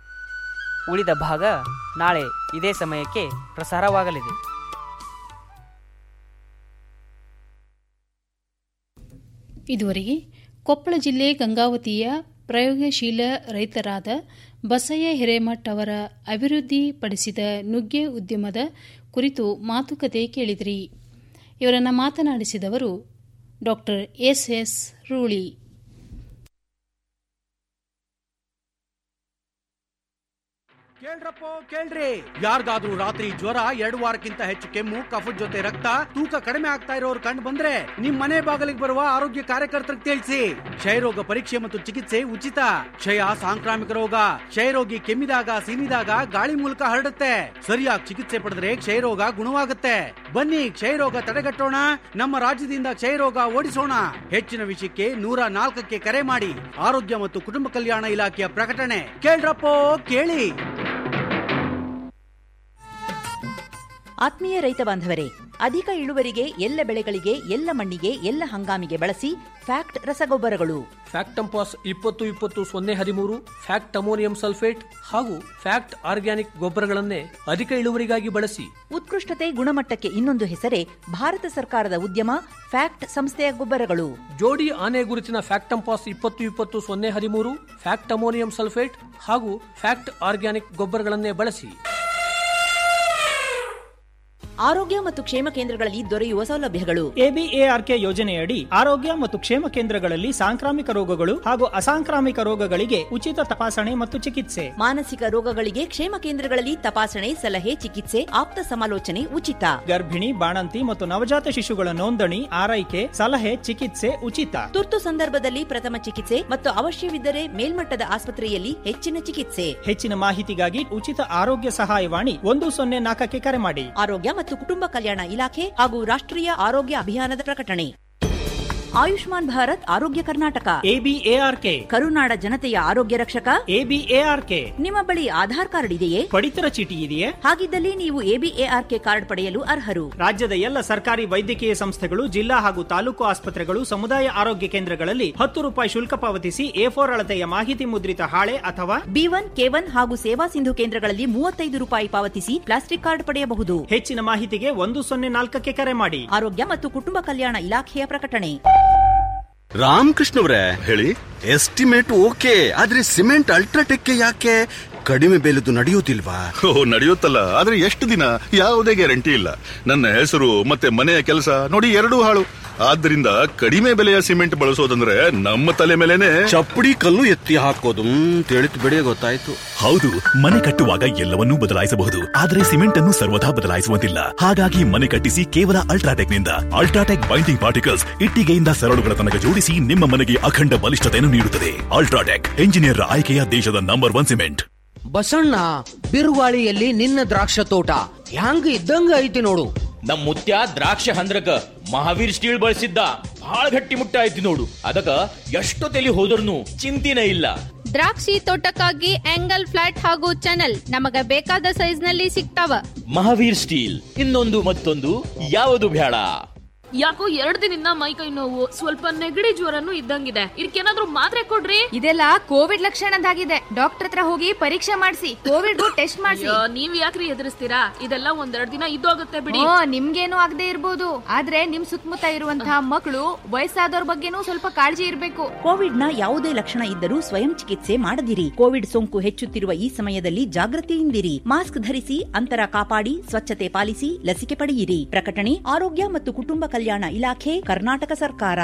ಉಳಿದ ಭಾಗ ನಾಳೆ ಇದೇ ಸಮಯಕ್ಕೆ ಪ್ರಸಾರವಾಗಲಿದೆ ಇದುವರೆಗೆ ಕೊಪ್ಪಳ ಜಿಲ್ಲೆ ಗಂಗಾವತಿಯ ಪ್ರಯೋಗಶೀಲ ರೈತರಾದ ಬಸಯ್ಯ ಹಿರೇಮಠ್ ಅವರ ಅಭಿವೃದ್ಧಿಪಡಿಸಿದ ನುಗ್ಗೆ ಉದ್ಯಮದ ಕುರಿತು ಮಾತುಕತೆ ಕೇಳಿದಿರಿ ಇವರನ್ನು ಮಾತನಾಡಿಸಿದವರು ಡಾಕ್ಟರ್ ಎಸ್ ಎಸ್ ರೂಳಿ ಕೇಳಿ ಕೇಳ್ರಪ್ಪೋ ಕೇಳ್ರಿ ಯಾರಿಗಾದ್ರೂ ರಾತ್ರಿ ಜ್ವರ ಎರಡು ವಾರಕ್ಕಿಂತ ಹೆಚ್ಚು ಕೆಮ್ಮು ಕಫದ ಜೊತೆ ರಕ್ತ ತೂಕ ಕಡಿಮೆ ಆಗ್ತಾ ಇರೋರು ಕಂಡು ಬಂದ್ರೆ ನಿಮ್ ಮನೆ ಬಾಗಿಲಿಗೆ ಬರುವ ಆರೋಗ್ಯ ಕಾರ್ಯಕರ್ತರಿಗೆ ತಿಳಿಸಿ ಕ್ಷಯರೋಗ ಪರೀಕ್ಷೆ ಮತ್ತು ಚಿಕಿತ್ಸೆ ಉಚಿತ ಕ್ಷಯ ಸಾಂಕ್ರಾಮಿಕ ರೋಗ ಕ್ಷಯರೋಗಿ ಕೆಮ್ಮಿದಾಗ ಸೀನಿದಾಗ ಗಾಳಿ ಮೂಲಕ ಹರಡುತ್ತೆ ಸರಿಯಾಗಿ ಚಿಕಿತ್ಸೆ ಪಡೆದ್ರೆ ಕ್ಷಯರೋಗ ಗುಣವಾಗುತ್ತೆ ಬನ್ನಿ ಕ್ಷಯರೋಗ ತಡೆಗಟ್ಟೋಣ ನಮ್ಮ ರಾಜ್ಯದಿಂದ ಕ್ಷಯರೋಗ ಓಡಿಸೋಣ ಹೆಚ್ಚಿನ ವಿಷಯಕ್ಕೆ ನೂರ ನಾಲ್ಕಕ್ಕೆ ಕರೆ ಮಾಡಿ ಆರೋಗ್ಯ ಮತ್ತು ಕುಟುಂಬ ಕಲ್ಯಾಣ ಇಲಾಖೆಯ ಪ್ರಕಟಣೆ ಕೇಳ್ರಪ್ಪೋ ಕೇಳಿ ಆತ್ಮೀಯ ರೈತ ಬಾಂಧವರೇ ಅಧಿಕ ಇಳುವರಿಗೆ ಎಲ್ಲ ಬೆಳೆಗಳಿಗೆ ಎಲ್ಲ ಮಣ್ಣಿಗೆ ಎಲ್ಲ ಹಂಗಾಮಿಗೆ ಬಳಸಿ ಫ್ಯಾಕ್ಟ್ ರಸಗೊಬ್ಬರಗಳು ಫ್ಯಾಕ್ಟ್ ಟಂಪಾಸ್ ಇಪ್ಪತ್ತು ಇಪ್ಪತ್ತು ಸೊನ್ನೆ ಹದಿಮೂರು ಫ್ಯಾಕ್ಟ್ ಅಮೋನಿಯಂ ಸಲ್ಫೇಟ್ ಹಾಗೂ ಫ್ಯಾಕ್ಟ್ ಆರ್ಗ್ಯಾನಿಕ್ ಗೊಬ್ಬರಗಳನ್ನೇ ಅಧಿಕ ಇಳುವರಿಗಾಗಿ ಬಳಸಿ ಉತ್ಕೃಷ್ಟತೆ ಗುಣಮಟ್ಟಕ್ಕೆ ಇನ್ನೊಂದು ಹೆಸರೇ ಭಾರತ ಸರ್ಕಾರದ ಉದ್ಯಮ ಫ್ಯಾಕ್ಟ್ ಸಂಸ್ಥೆಯ ಗೊಬ್ಬರಗಳು ಜೋಡಿ ಆನೆ ಗುರುತಿನ ಫ್ಯಾಕ್ಟ್ ಟಂಪಾಸ್ ಇಪ್ಪತ್ತು ಇಪ್ಪತ್ತು ಸೊನ್ನೆ ಹದಿಮೂರು ಫ್ಯಾಕ್ಟ್ ಅಮೋನಿಯಂ ಸಲ್ಫೇಟ್ ಹಾಗೂ ಫ್ಯಾಕ್ಟ್ ಆರ್ಗ್ಯಾನಿಕ್ ಗೊಬ್ಬರಗಳನ್ನೇ ಬಳಸಿ ಆರೋಗ್ಯ ಮತ್ತು ಕ್ಷೇಮ ಕೇಂದ್ರಗಳಲ್ಲಿ ದೊರೆಯುವ ಸೌಲಭ್ಯಗಳು ಎಬಿಎಆರ್ಕೆ ಯೋಜನೆಯಡಿ ಆರೋಗ್ಯ ಮತ್ತು ಕ್ಷೇಮ ಕೇಂದ್ರಗಳಲ್ಲಿ ಸಾಂಕ್ರಾಮಿಕ ರೋಗಗಳು ಹಾಗೂ ಅಸಾಂಕ್ರಾಮಿಕ ರೋಗಗಳಿಗೆ ಉಚಿತ ತಪಾಸಣೆ ಮತ್ತು ಚಿಕಿತ್ಸೆ ಮಾನಸಿಕ ರೋಗಗಳಿಗೆ ಕ್ಷೇಮ ಕೇಂದ್ರಗಳಲ್ಲಿ ತಪಾಸಣೆ ಸಲಹೆ ಚಿಕಿತ್ಸೆ ಆಪ್ತ ಸಮಾಲೋಚನೆ ಉಚಿತ ಗರ್ಭಿಣಿ ಬಾಣಂತಿ ಮತ್ತು ನವಜಾತ ಶಿಶುಗಳ ನೋಂದಣಿ ಆರೈಕೆ ಸಲಹೆ ಚಿಕಿತ್ಸೆ ಉಚಿತ ತುರ್ತು ಸಂದರ್ಭದಲ್ಲಿ ಪ್ರಥಮ ಚಿಕಿತ್ಸೆ ಮತ್ತು ಅವಶ್ಯವಿದ್ದರೆ ಮೇಲ್ಮಟ್ಟದ ಆಸ್ಪತ್ರೆಯಲ್ಲಿ ಹೆಚ್ಚಿನ ಚಿಕಿತ್ಸೆ ಹೆಚ್ಚಿನ ಮಾಹಿತಿಗಾಗಿ ಉಚಿತ ಆರೋಗ್ಯ ಸಹಾಯವಾಣಿ ಒಂದು ಸೊನ್ನೆ ನಾಲ್ಕಕ್ಕೆ ಕರೆ ಮಾಡಿ ಆರೋಗ್ಯ ಮತ್ತು ಕುಟುಂಬ ಕಲ್ಯಾಣ ಇಲಾಖೆ ಹಾಗೂ ರಾಷ್ಟ್ರೀಯ ಆರೋಗ್ಯ ಅಭಿಯಾನದ ಪ್ರಕಟಣೆ ಆಯುಷ್ಮಾನ್ ಭಾರತ್ ಆರೋಗ್ಯ ಕರ್ನಾಟಕ ಎಬಿಎಆರ್ಕೆ ಕರುನಾಡ ಜನತೆಯ ಆರೋಗ್ಯ ರಕ್ಷಕ ಎಬಿಎಆರ್ಕೆ ನಿಮ್ಮ ಬಳಿ ಆಧಾರ್ ಕಾರ್ಡ್ ಇದೆಯೇ ಪಡಿತರ ಚೀಟಿ ಇದೆಯೇ ಹಾಗಿದ್ದಲ್ಲಿ ನೀವು ಎಬಿಎಆರ್ಕೆ ಕಾರ್ಡ್ ಪಡೆಯಲು ಅರ್ಹರು ರಾಜ್ಯದ ಎಲ್ಲ ಸರ್ಕಾರಿ ವೈದ್ಯಕೀಯ ಸಂಸ್ಥೆಗಳು ಜಿಲ್ಲಾ ಹಾಗೂ ತಾಲೂಕು ಆಸ್ಪತ್ರೆಗಳು ಸಮುದಾಯ ಆರೋಗ್ಯ ಕೇಂದ್ರಗಳಲ್ಲಿ ಹತ್ತು ರೂಪಾಯಿ ಶುಲ್ಕ ಪಾವತಿಸಿ ಎ ಫೋರ್ ಅಳತೆಯ ಮಾಹಿತಿ ಮುದ್ರಿತ ಹಾಳೆ ಅಥವಾ ಬಿ ಒನ್ ಕೆ ಒನ್ ಹಾಗೂ ಸೇವಾ ಸಿಂಧು ಕೇಂದ್ರಗಳಲ್ಲಿ ಮೂವತ್ತೈದು ರೂಪಾಯಿ ಪಾವತಿಸಿ ಪ್ಲಾಸ್ಟಿಕ್ ಕಾರ್ಡ್ ಪಡೆಯಬಹುದು ಹೆಚ್ಚಿನ ಮಾಹಿತಿಗೆ ಒಂದು ಸೊನ್ನೆ ನಾಲ್ಕಕ್ಕೆ ಕರೆ ಮಾಡಿ ಆರೋಗ್ಯ ಮತ್ತು ಕುಟುಂಬ ಕಲ್ಯಾಣ ಇಲಾಖೆಯ ಪ್ರಕಟಣೆ ರಾಮಕೃಷ್ಣವ್ರೆ ಹೇಳಿ ಎಸ್ಟಿಮೇಟ್ ಓಕೆ ಆದ್ರೆ ಸಿಮೆಂಟ್ ಅಲ್ಟ್ರಾಟೆಕ್ ಯಾಕೆ ಕಡಿಮೆ ಬೆಲೆದು ನಡೆಯುವುದಿಲ್ವಾ ಓ ನಡೆಯುತ್ತಲ್ಲ ಆದ್ರೆ ಎಷ್ಟು ದಿನ ಯಾವುದೇ ಗ್ಯಾರಂಟಿ ಇಲ್ಲ ನನ್ನ ಹೆಸರು ಮತ್ತೆ ಮನೆಯ ಕೆಲಸ ನೋಡಿ ಎರಡೂ ಹಾಳು ಆದ್ದರಿಂದ ಕಡಿಮೆ ಬೆಲೆಯ ಸಿಮೆಂಟ್ ಬಳಸೋದಂದ್ರೆ ನಮ್ಮ ತಲೆ ಮೇಲೆನೆ ಚಪ್ಪಡಿ ಕಲ್ಲು ಎತ್ತಿ ಹಾಕೋದು ತಿಳಿತು ಬಿಡಿ ಗೊತ್ತಾಯ್ತು ಹೌದು ಮನೆ ಕಟ್ಟುವಾಗ ಎಲ್ಲವನ್ನೂ ಬದಲಾಯಿಸಬಹುದು ಆದರೆ ಸಿಮೆಂಟ್ ಅನ್ನು ಸರ್ವದಾ ಬದಲಾಯಿಸುವಂತಿಲ್ಲ ಹಾಗಾಗಿ ಮನೆ ಕಟ್ಟಿಸಿ ಕೇವಲ ಅಲ್ಟ್ರಾಟೆಕ್ ನಿಂದ ಅಲ್ಟ್ರಾಟೆಕ್ ಬೈಂಡಿಂಗ್ ಪಾರ್ಟಿಕಲ್ಸ್ ಇಟ್ಟಿಗೆಯಿಂದ ಸರಳುಗಳ ತನಕ ಜೋಡಿಸಿ ನಿಮ್ಮ ಮನೆಗೆ ಅಖಂಡ ಬಲಿಷ್ಠತೆಯನ್ನು ನೀಡುತ್ತದೆ ಅಲ್ಟ್ರಾಟೆಕ್ ಎಂಜಿನಿಯರ್ ಆಯ್ಕೆಯ ದೇಶದ ನಂಬರ್ ಒನ್ ಸಿಮೆಂಟ್ ಬಸಣ್ಣ ಬಿರುಗಾಳಿಯಲ್ಲಿ ನಿನ್ನ ದ್ರಾಕ್ಷ ತೋಟ ಹ್ಯಾಂಗ ಇದ್ದಂಗ ಐತಿ ನೋಡು ನಮ್ ಮುತ್ಯ ದ್ರಾಕ್ಷ ಹಂದ್ರಕ ಮಹಾವೀರ್ ಸ್ಟೀಲ್ ಬಳಸಿದ್ದ ಬಹಳ ಗಟ್ಟಿ ಮುಟ್ಟ ಐತಿ ನೋಡು ಅದಕ್ಕ ಎಷ್ಟು ತಲಿ ಹೋದ್ರೂ ಚಿಂತಿನ ಇಲ್ಲ ದ್ರಾಕ್ಷಿ ತೋಟಕ್ಕಾಗಿ ಆಂಗಲ್ ಫ್ಲಾಟ್ ಹಾಗೂ ಚಾನಲ್ ನಮಗ ಬೇಕಾದ ಸೈಜ್ ನಲ್ಲಿ ಸಿಗ್ತಾವ ಮಹಾವೀರ್ ಸ್ಟೀಲ್ ಇನ್ನೊಂದು ಮತ್ತೊಂದು ಯಾವುದು ಬೇಡ ಯಾಕೋ ಎರಡ್ ದಿನದಿಂದ ಮೈ ಕೈ ನೋವು ಸ್ವಲ್ಪ ನೆಗಡಿ ಜ್ವರನು ಇದ್ದಂಗಿದೆ ಇದಕ್ಕೇನಾದ್ರೂ ಮಾತ್ರೆ ಕೊಡ್ರಿ ಇದೆಲ್ಲ ಕೋವಿಡ್ ಲಕ್ಷಣದಾಗಿದೆ ಡಾಕ್ಟರ್ ಹತ್ರ ಹೋಗಿ ಪರೀಕ್ಷೆ ಮಾಡಿಸಿ ಕೋವಿಡ್ ಟೆಸ್ಟ್ ಮಾಡಿಸಿ ಅಯ್ಯೋ, ನೀವ್ ಯಾಕ್ರಿ ಎದುರಿಸ್ತೀರಾ ಇದೆಲ್ಲ ಒಂದೆರಡ್ ದಿನ ಇದ್ದೋಗುತ್ತೆ ಬಿಡಿ ಓ ನಿಮ್ಗೇನು ಆಗದೆ ಇರ್ಬೋದು ಆದ್ರೆ ನಿಮ್ ಸುತ್ತಮುತ್ತ ಇರುವಂತಹ ಮಕ್ಕಳು ವಯಸ್ಸಾದವ್ರ ಬಗ್ಗೆನೂ ಸ್ವಲ್ಪ ಕಾಳಜಿ ಇರ್ಬೇಕು ಕೋವಿಡ್ ನ ಯಾವುದೇ ಲಕ್ಷಣ ಇದ್ದರೂ ಸ್ವಯಂ ಚಿಕಿತ್ಸೆ ಮಾಡದಿರಿ ಕೋವಿಡ್ ಸೋಂಕು ಹೆಚ್ಚುತ್ತಿರುವ ಈ ಸಮಯದಲ್ಲಿ ಜಾಗೃತಿಯಿಂದಿರಿ ಮಾಸ್ಕ್ ಧರಿಸಿ ಅಂತರ ಕಾಪಾಡಿ ಸ್ವಚ್ಛತೆ ಪಾಲಿಸಿ ಲಸಿಕೆ ಪಡೆಯಿರಿ ಪ್ರಕಟಣೆ ಆರೋಗ್ಯ ಮತ್ತು ಕುಟುಂಬ ಕಲ್ಯಾಣ ಇಲಾಖೆ ಕರ್ನಾಟಕ ಸರ್ಕಾರ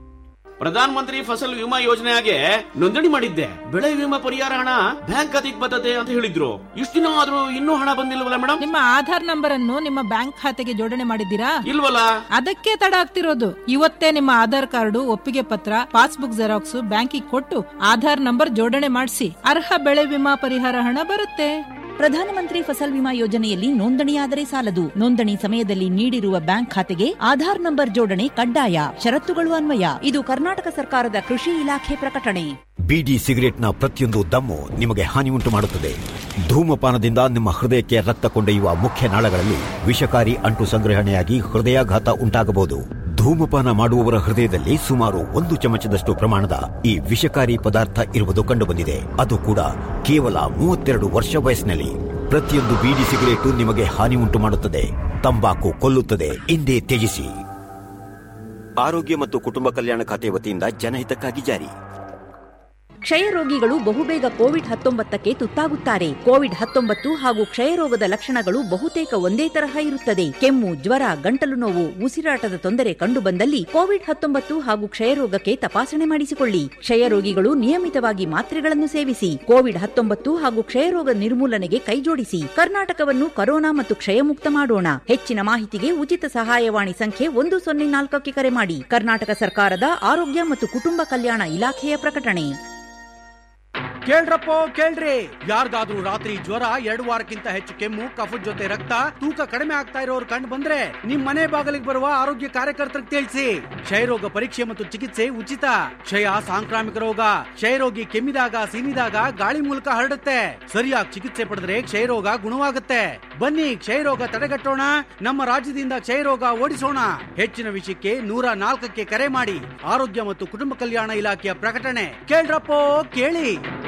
ಪ್ರಧಾನ ಮಂತ್ರಿ ಫಸಲ್ ವಿಮಾ ಯೋಜನೆಗೆ ನೋಂದಣಿ ಮಾಡಿದ್ದೆ ಬೆಳೆ ವಿಮಾ ಪರಿಹಾರ ಹಣ ಬ್ಯಾಂಕ್ ಖಾತೆಗೆ ಬರ್ತದೆ ಅಂತ ಹೇಳಿದ್ರು ಇಷ್ಟು ದಿನ ಆದ್ರೂ ಇನ್ನೂ ಹಣ ಬಂದಿಲ್ವಲ್ಲ ಮೇಡಮ್ ನಿಮ್ಮ ಆಧಾರ್ ನಂಬರ್ ಅನ್ನು ನಿಮ್ಮ ಬ್ಯಾಂಕ್ ಖಾತೆಗೆ ಜೋಡಣೆ ಮಾಡಿದ್ದೀರಾ ಇಲ್ವಲ್ಲ ಅದಕ್ಕೆ ತಡ ಆಗ್ತಿರೋದು ಇವತ್ತೇ ನಿಮ್ಮ ಆಧಾರ್ ಕಾರ್ಡು ಒಪ್ಪಿಗೆ ಪತ್ರ ಪಾಸ್ಬುಕ್ ಜೆರಾಕ್ಸ್ ಬ್ಯಾಂಕಿಗೆ ಕೊಟ್ಟು ಆಧಾರ್ ನಂಬರ್ ಜೋಡಣೆ ಮಾಡಿಸಿ ಅರ್ಹ ಬೆಳೆ ವಿಮಾ ಪರಿಹಾರ ಹಣ ಬರುತ್ತೆ ಪ್ರಧಾನಮಂತ್ರಿ ಫಸಲ್ ವಿಮಾ ಯೋಜನೆಯಲ್ಲಿ ನೋಂದಣಿಯಾದರೆ ಸಾಲದು ನೋಂದಣಿ ಸಮಯದಲ್ಲಿ ನೀಡಿರುವ ಬ್ಯಾಂಕ್ ಖಾತೆಗೆ ಆಧಾರ್ ನಂಬರ್ ಜೋಡಣೆ ಕಡ್ಡಾಯ ಷರತ್ತುಗಳು ಅನ್ವಯ ಇದು ಕರ್ನಾಟಕ ಸರ್ಕಾರದ ಕೃಷಿ ಇಲಾಖೆ ಪ್ರಕಟಣೆ ಬಿಡಿ ಸಿಗರೆಟ್ನ ಪ್ರತಿಯೊಂದು ದಮ್ಮು ನಿಮಗೆ ಹಾನಿ ಉಂಟು ಮಾಡುತ್ತದೆ ಧೂಮಪಾನದಿಂದ ನಿಮ್ಮ ಹೃದಯಕ್ಕೆ ರಕ್ತ ಕೊಂಡೊಯ್ಯುವ ಮುಖ್ಯ ನಾಳಗಳಲ್ಲಿ ವಿಷಕಾರಿ ಅಂಟು ಸಂಗ್ರಹಣೆಯಾಗಿ ಹೃದಯಾಘಾತ ಉಂಟಾಗಬಹುದು ಧೂಮಪಾನ ಮಾಡುವವರ ಹೃದಯದಲ್ಲಿ ಸುಮಾರು ಒಂದು ಚಮಚದಷ್ಟು ಪ್ರಮಾಣದ ಈ ವಿಷಕಾರಿ ಪದಾರ್ಥ ಇರುವುದು ಕಂಡುಬಂದಿದೆ ಅದು ಕೂಡ ಕೇವಲ ಮೂವತ್ತೆರಡು ವರ್ಷ ವಯಸ್ಸಿನಲ್ಲಿ ಪ್ರತಿಯೊಂದು ಬೀಡಿ ಸಿಗರೇಟು ನಿಮಗೆ ಹಾನಿ ಉಂಟು ಮಾಡುತ್ತದೆ ತಂಬಾಕು ಕೊಲ್ಲುತ್ತದೆ ಎಂದೇ ತ್ಯಜಿಸಿ ಆರೋಗ್ಯ ಮತ್ತು ಕುಟುಂಬ ಕಲ್ಯಾಣ ಖಾತೆ ವತಿಯಿಂದ ಜನಹಿತಕ್ಕಾಗಿ ಜಾರಿ ಕ್ಷಯ ರೋಗಿಗಳು ಬಹುಬೇಗ ಕೋವಿಡ್ ಹತ್ತೊಂಬತ್ತಕ್ಕೆ ತುತ್ತಾಗುತ್ತಾರೆ ಕೋವಿಡ್ ಹತ್ತೊಂಬತ್ತು ಹಾಗೂ ಕ್ಷಯರೋಗದ ಲಕ್ಷಣಗಳು ಬಹುತೇಕ ಒಂದೇ ತರಹ ಇರುತ್ತದೆ ಕೆಮ್ಮು ಜ್ವರ ಗಂಟಲು ನೋವು ಉಸಿರಾಟದ ತೊಂದರೆ ಕಂಡುಬಂದಲ್ಲಿ ಕೋವಿಡ್ ಹತ್ತೊಂಬತ್ತು ಹಾಗೂ ಕ್ಷಯರೋಗಕ್ಕೆ ತಪಾಸಣೆ ಮಾಡಿಸಿಕೊಳ್ಳಿ ಕ್ಷಯ ರೋಗಿಗಳು ನಿಯಮಿತವಾಗಿ ಮಾತ್ರೆಗಳನ್ನು ಸೇವಿಸಿ ಕೋವಿಡ್ ಹತ್ತೊಂಬತ್ತು ಹಾಗೂ ಕ್ಷಯರೋಗ ನಿರ್ಮೂಲನೆಗೆ ಕೈಜೋಡಿಸಿ ಕರ್ನಾಟಕವನ್ನು ಕರೋನಾ ಮತ್ತು ಕ್ಷಯಮುಕ್ತ ಮಾಡೋಣ ಹೆಚ್ಚಿನ ಮಾಹಿತಿಗೆ ಉಚಿತ ಸಹಾಯವಾಣಿ ಸಂಖ್ಯೆ ಒಂದು ಸೊನ್ನೆ ನಾಲ್ಕಕ್ಕೆ ಕರೆ ಮಾಡಿ ಕರ್ನಾಟಕ ಸರ್ಕಾರದ ಆರೋಗ್ಯ ಮತ್ತು ಕುಟುಂಬ ಕಲ್ಯಾಣ ಇಲಾಖೆಯ ಪ್ರಕಟಣೆ ಕೇಳ್ರಪ್ಪೋ ಕೇಳ್ರಿ ಯಾರಿಗಾದ್ರೂ ರಾತ್ರಿ ಜ್ವರ ಎರಡು ವಾರಕ್ಕಿಂತ ಹೆಚ್ಚು ಕೆಮ್ಮು ಕಫದ ಜೊತೆ ರಕ್ತ ತೂಕ ಕಡಿಮೆ ಆಗ್ತಾ ಇರೋರು ಕಂಡು ಬಂದ್ರೆ ನಿಮ್ ಮನೆ ಬಾಗಿಲಿಗೆ ಬರುವ ಆರೋಗ್ಯ ಕಾರ್ಯಕರ್ತರಿಗೆ ತಿಳಿಸಿ ಕ್ಷಯರೋಗ ಪರೀಕ್ಷೆ ಮತ್ತು ಚಿಕಿತ್ಸೆ ಉಚಿತ ಕ್ಷಯ ಸಾಂಕ್ರಾಮಿಕ ರೋಗ ಕ್ಷಯರೋಗಿ ಕೆಮ್ಮಿದಾಗ ಸೀನಿದಾಗ ಗಾಳಿ ಮೂಲಕ ಹರಡುತ್ತೆ ಸರಿಯಾಗಿ ಚಿಕಿತ್ಸೆ ಪಡೆದ್ರೆ ಕ್ಷಯರೋಗ ಗುಣವಾಗುತ್ತೆ ಬನ್ನಿ ಕ್ಷಯರೋಗ ತಡೆಗಟ್ಟೋಣ ನಮ್ಮ ರಾಜ್ಯದಿಂದ ಕ್ಷಯರೋಗ ಓಡಿಸೋಣ ಹೆಚ್ಚಿನ ವಿಷಯಕ್ಕೆ ನೂರ ನಾಲ್ಕಕ್ಕೆ ಕರೆ ಮಾಡಿ ಆರೋಗ್ಯ ಮತ್ತು ಕುಟುಂಬ ಕಲ್ಯಾಣ ಇಲಾಖೆಯ ಪ್ರಕಟಣೆ ಕೇಳ್ರಪ್ಪೋ ಕೇಳಿ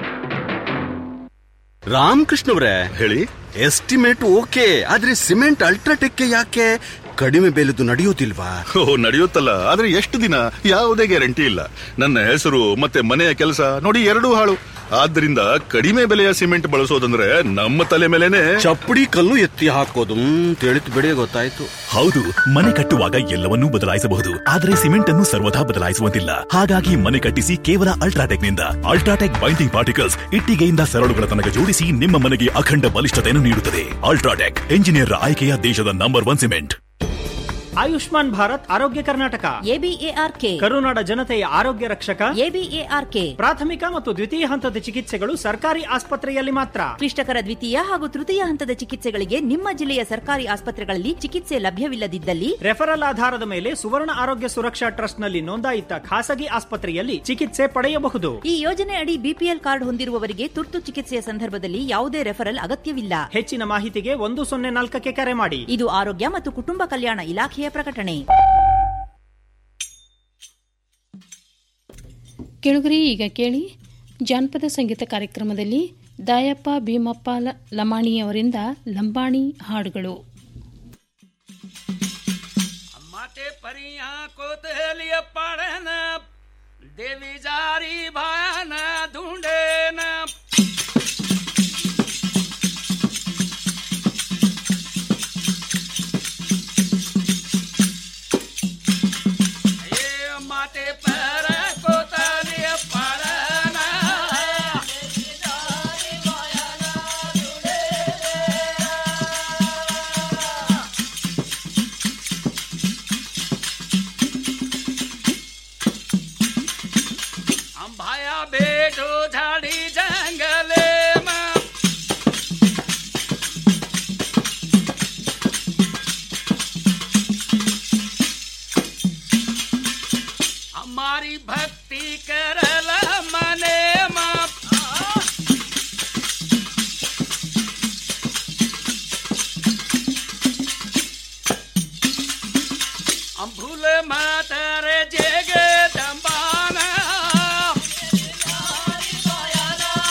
ರಾಮಕೃಷ್ಣ ಅವರೇ ಹೇಳಿ ಎಸ್ಟಿಮೇಟ್ ಓಕೆ ಆದ್ರೆ ಸಿಮೆಂಟ್ ಅಲ್ಟ್ರಾಟೆಕ್ ಯಾಕೆ ಕಡಿಮೆ ಬೆಲೆದು ನಡೆಯೋದಿಲ್ವಾ ಓ ನಡೆಯುತ್ತಲ್ಲ ಆದ್ರೆ ಎಷ್ಟು ದಿನ ಯಾವುದೇ ಗ್ಯಾರಂಟಿ ಇಲ್ಲ ನನ್ನ ಹೆಸರು ಮತ್ತೆ ಮನೆಯ ಕೆಲಸ ನೋಡಿ ಎರಡೂ ಹಾಳು ಆದ್ರಿಂದ ಕಡಿಮೆ ಬೆಲೆಯ ಸಿಮೆಂಟ್ ಬಳಸೋದಂದ್ರೆ ನಮ್ಮ ತಲೆ ಮೇಲೆನೆ ಚಪ್ಪಡಿ ಕಲ್ಲು ಎತ್ತಿ ಹಾಕೋದು ತಿಳಿತು ಬಿಡಿ ಗೊತ್ತಾಯ್ತು ಹೌದು ಮನೆ ಕಟ್ಟುವಾಗ ಎಲ್ಲವನ್ನೂ ಬದಲಾಯಿಸಬಹುದು ಆದರೆ ಸಿಮೆಂಟ್ ಅನ್ನು ಸರ್ವದಾ ಬದಲಾಯಿಸುವಂತಿಲ್ಲ ಹಾಗಾಗಿ ಮನೆ ಕಟ್ಟಿಸಿ ಕೇವಲ ಅಲ್ಟ್ರಾಟೆಕ್ ನಿಂದ ಅಲ್ಟ್ರಾಟೆಕ್ ಬೈಂಡಿಂಗ್ ಪಾರ್ಟಿಕಲ್ಸ್ ಇಟ್ಟಿಗೆಯಿಂದ ಸರಳುಗಳ ತನಕ ಜೋಡಿಸಿ ನಿಮ್ಮ ಮನೆಗೆ ಅಖಂಡ ಬಲಿಷ್ಠತೆಯನ್ನು ನೀಡುತ್ತದೆ ಅಲ್ಟ್ರಾಟೆಕ್ ಎಂಜಿನಿಯರ್ ಆಯ್ಕೆಯ ದೇಶದ number one cement Ayushman Bharat Arogya Karnataka ABARK ಕರುನಾಡ ಜನತೆಯ ಆರೋಗ್ಯ ರಕ್ಷಕ ಎಬಿಎಆರ್ಕೆ ಪ್ರಾಥಮಿಕ ಮತ್ತು ದ್ವಿತೀಯ ಹಂತದ ಚಿಕಿತ್ಸೆಗಳು ಸರ್ಕಾರಿ ಆಸ್ಪತ್ರೆಯಲ್ಲಿ ಮಾತ್ರ ಕ್ಲಿಷ್ಟಕರ ದ್ವಿತೀಯ ಹಾಗೂ ತೃತೀಯ ಹಂತದ ಚಿಕಿತ್ಸೆಗಳಿಗೆ ನಿಮ್ಮ ಜಿಲ್ಲೆಯ ಸರ್ಕಾರಿ ಆಸ್ಪತ್ರೆಗಳಲ್ಲಿ ಚಿಕಿತ್ಸೆ ಲಭ್ಯವಿಲ್ಲದಿದ್ದಲ್ಲಿ ರೆಫರಲ್ ಆಧಾರದ ಮೇಲೆ ಸುವರ್ಣ ಆರೋಗ್ಯ ಸುರಕ್ಷಾ ಟ್ರಸ್ಟ್ನಲ್ಲಿ ನೋಂದಾಯಿತ ಖಾಸಗಿ ಆಸ್ಪತ್ರೆಯಲ್ಲಿ ಚಿಕಿತ್ಸೆ ಪಡೆಯಬಹುದು ಈ ಯೋಜನೆ ಅಡಿ ಬಿಪಿಎಲ್ ಕಾರ್ಡ್ ಹೊಂದಿರುವವರಿಗೆ ತುರ್ತು ಚಿಕಿತ್ಸೆಯ ಸಂದರ್ಭದಲ್ಲಿ ಯಾವುದೇ ರೆಫರಲ್ ಅಗತ್ಯವಿಲ್ಲ ಹೆಚ್ಚಿನ ಮಾಹಿತಿಗೆ ಒಂದು ಸೊನ್ನೆ ನಾಲ್ಕಕ್ಕೆ ಕರೆ ಮಾಡಿ ಇದು ಆರೋಗ್ಯ ಮತ್ತು ಕುಟುಂಬ ಕಲ್ಯಾಣ ಇಲಾಖೆಯ ಪ್ರಕಟಣೆ ಕೆಳಗರಿ ಈಗ ಕೇಳಿ ಜಾನಪದ ಸಂಗೀತ ಕಾರ್ಯಕ್ರಮದಲ್ಲಿ ದಾಯಪ್ಪ ಭೀಮಪ್ಪ ಲ- ಲಮಾಣಿಯವರಿಂದ ಲಂಬಾಣಿ ಹಾಡುಗಳು माते परिया कोतलिया पड़न देवी जारी भान ढूंढे न ये माते पर कोतलिया पड़न हम भाया बेटो झाड़ी जंगले में हमारी भक्ति करल मने माँ हम भूल मातर जगे दम्बाना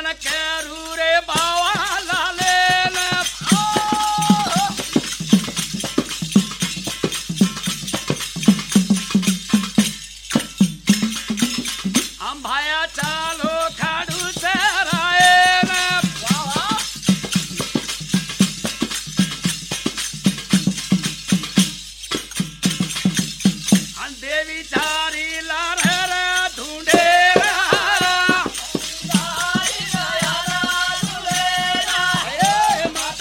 मन के रूरे बाव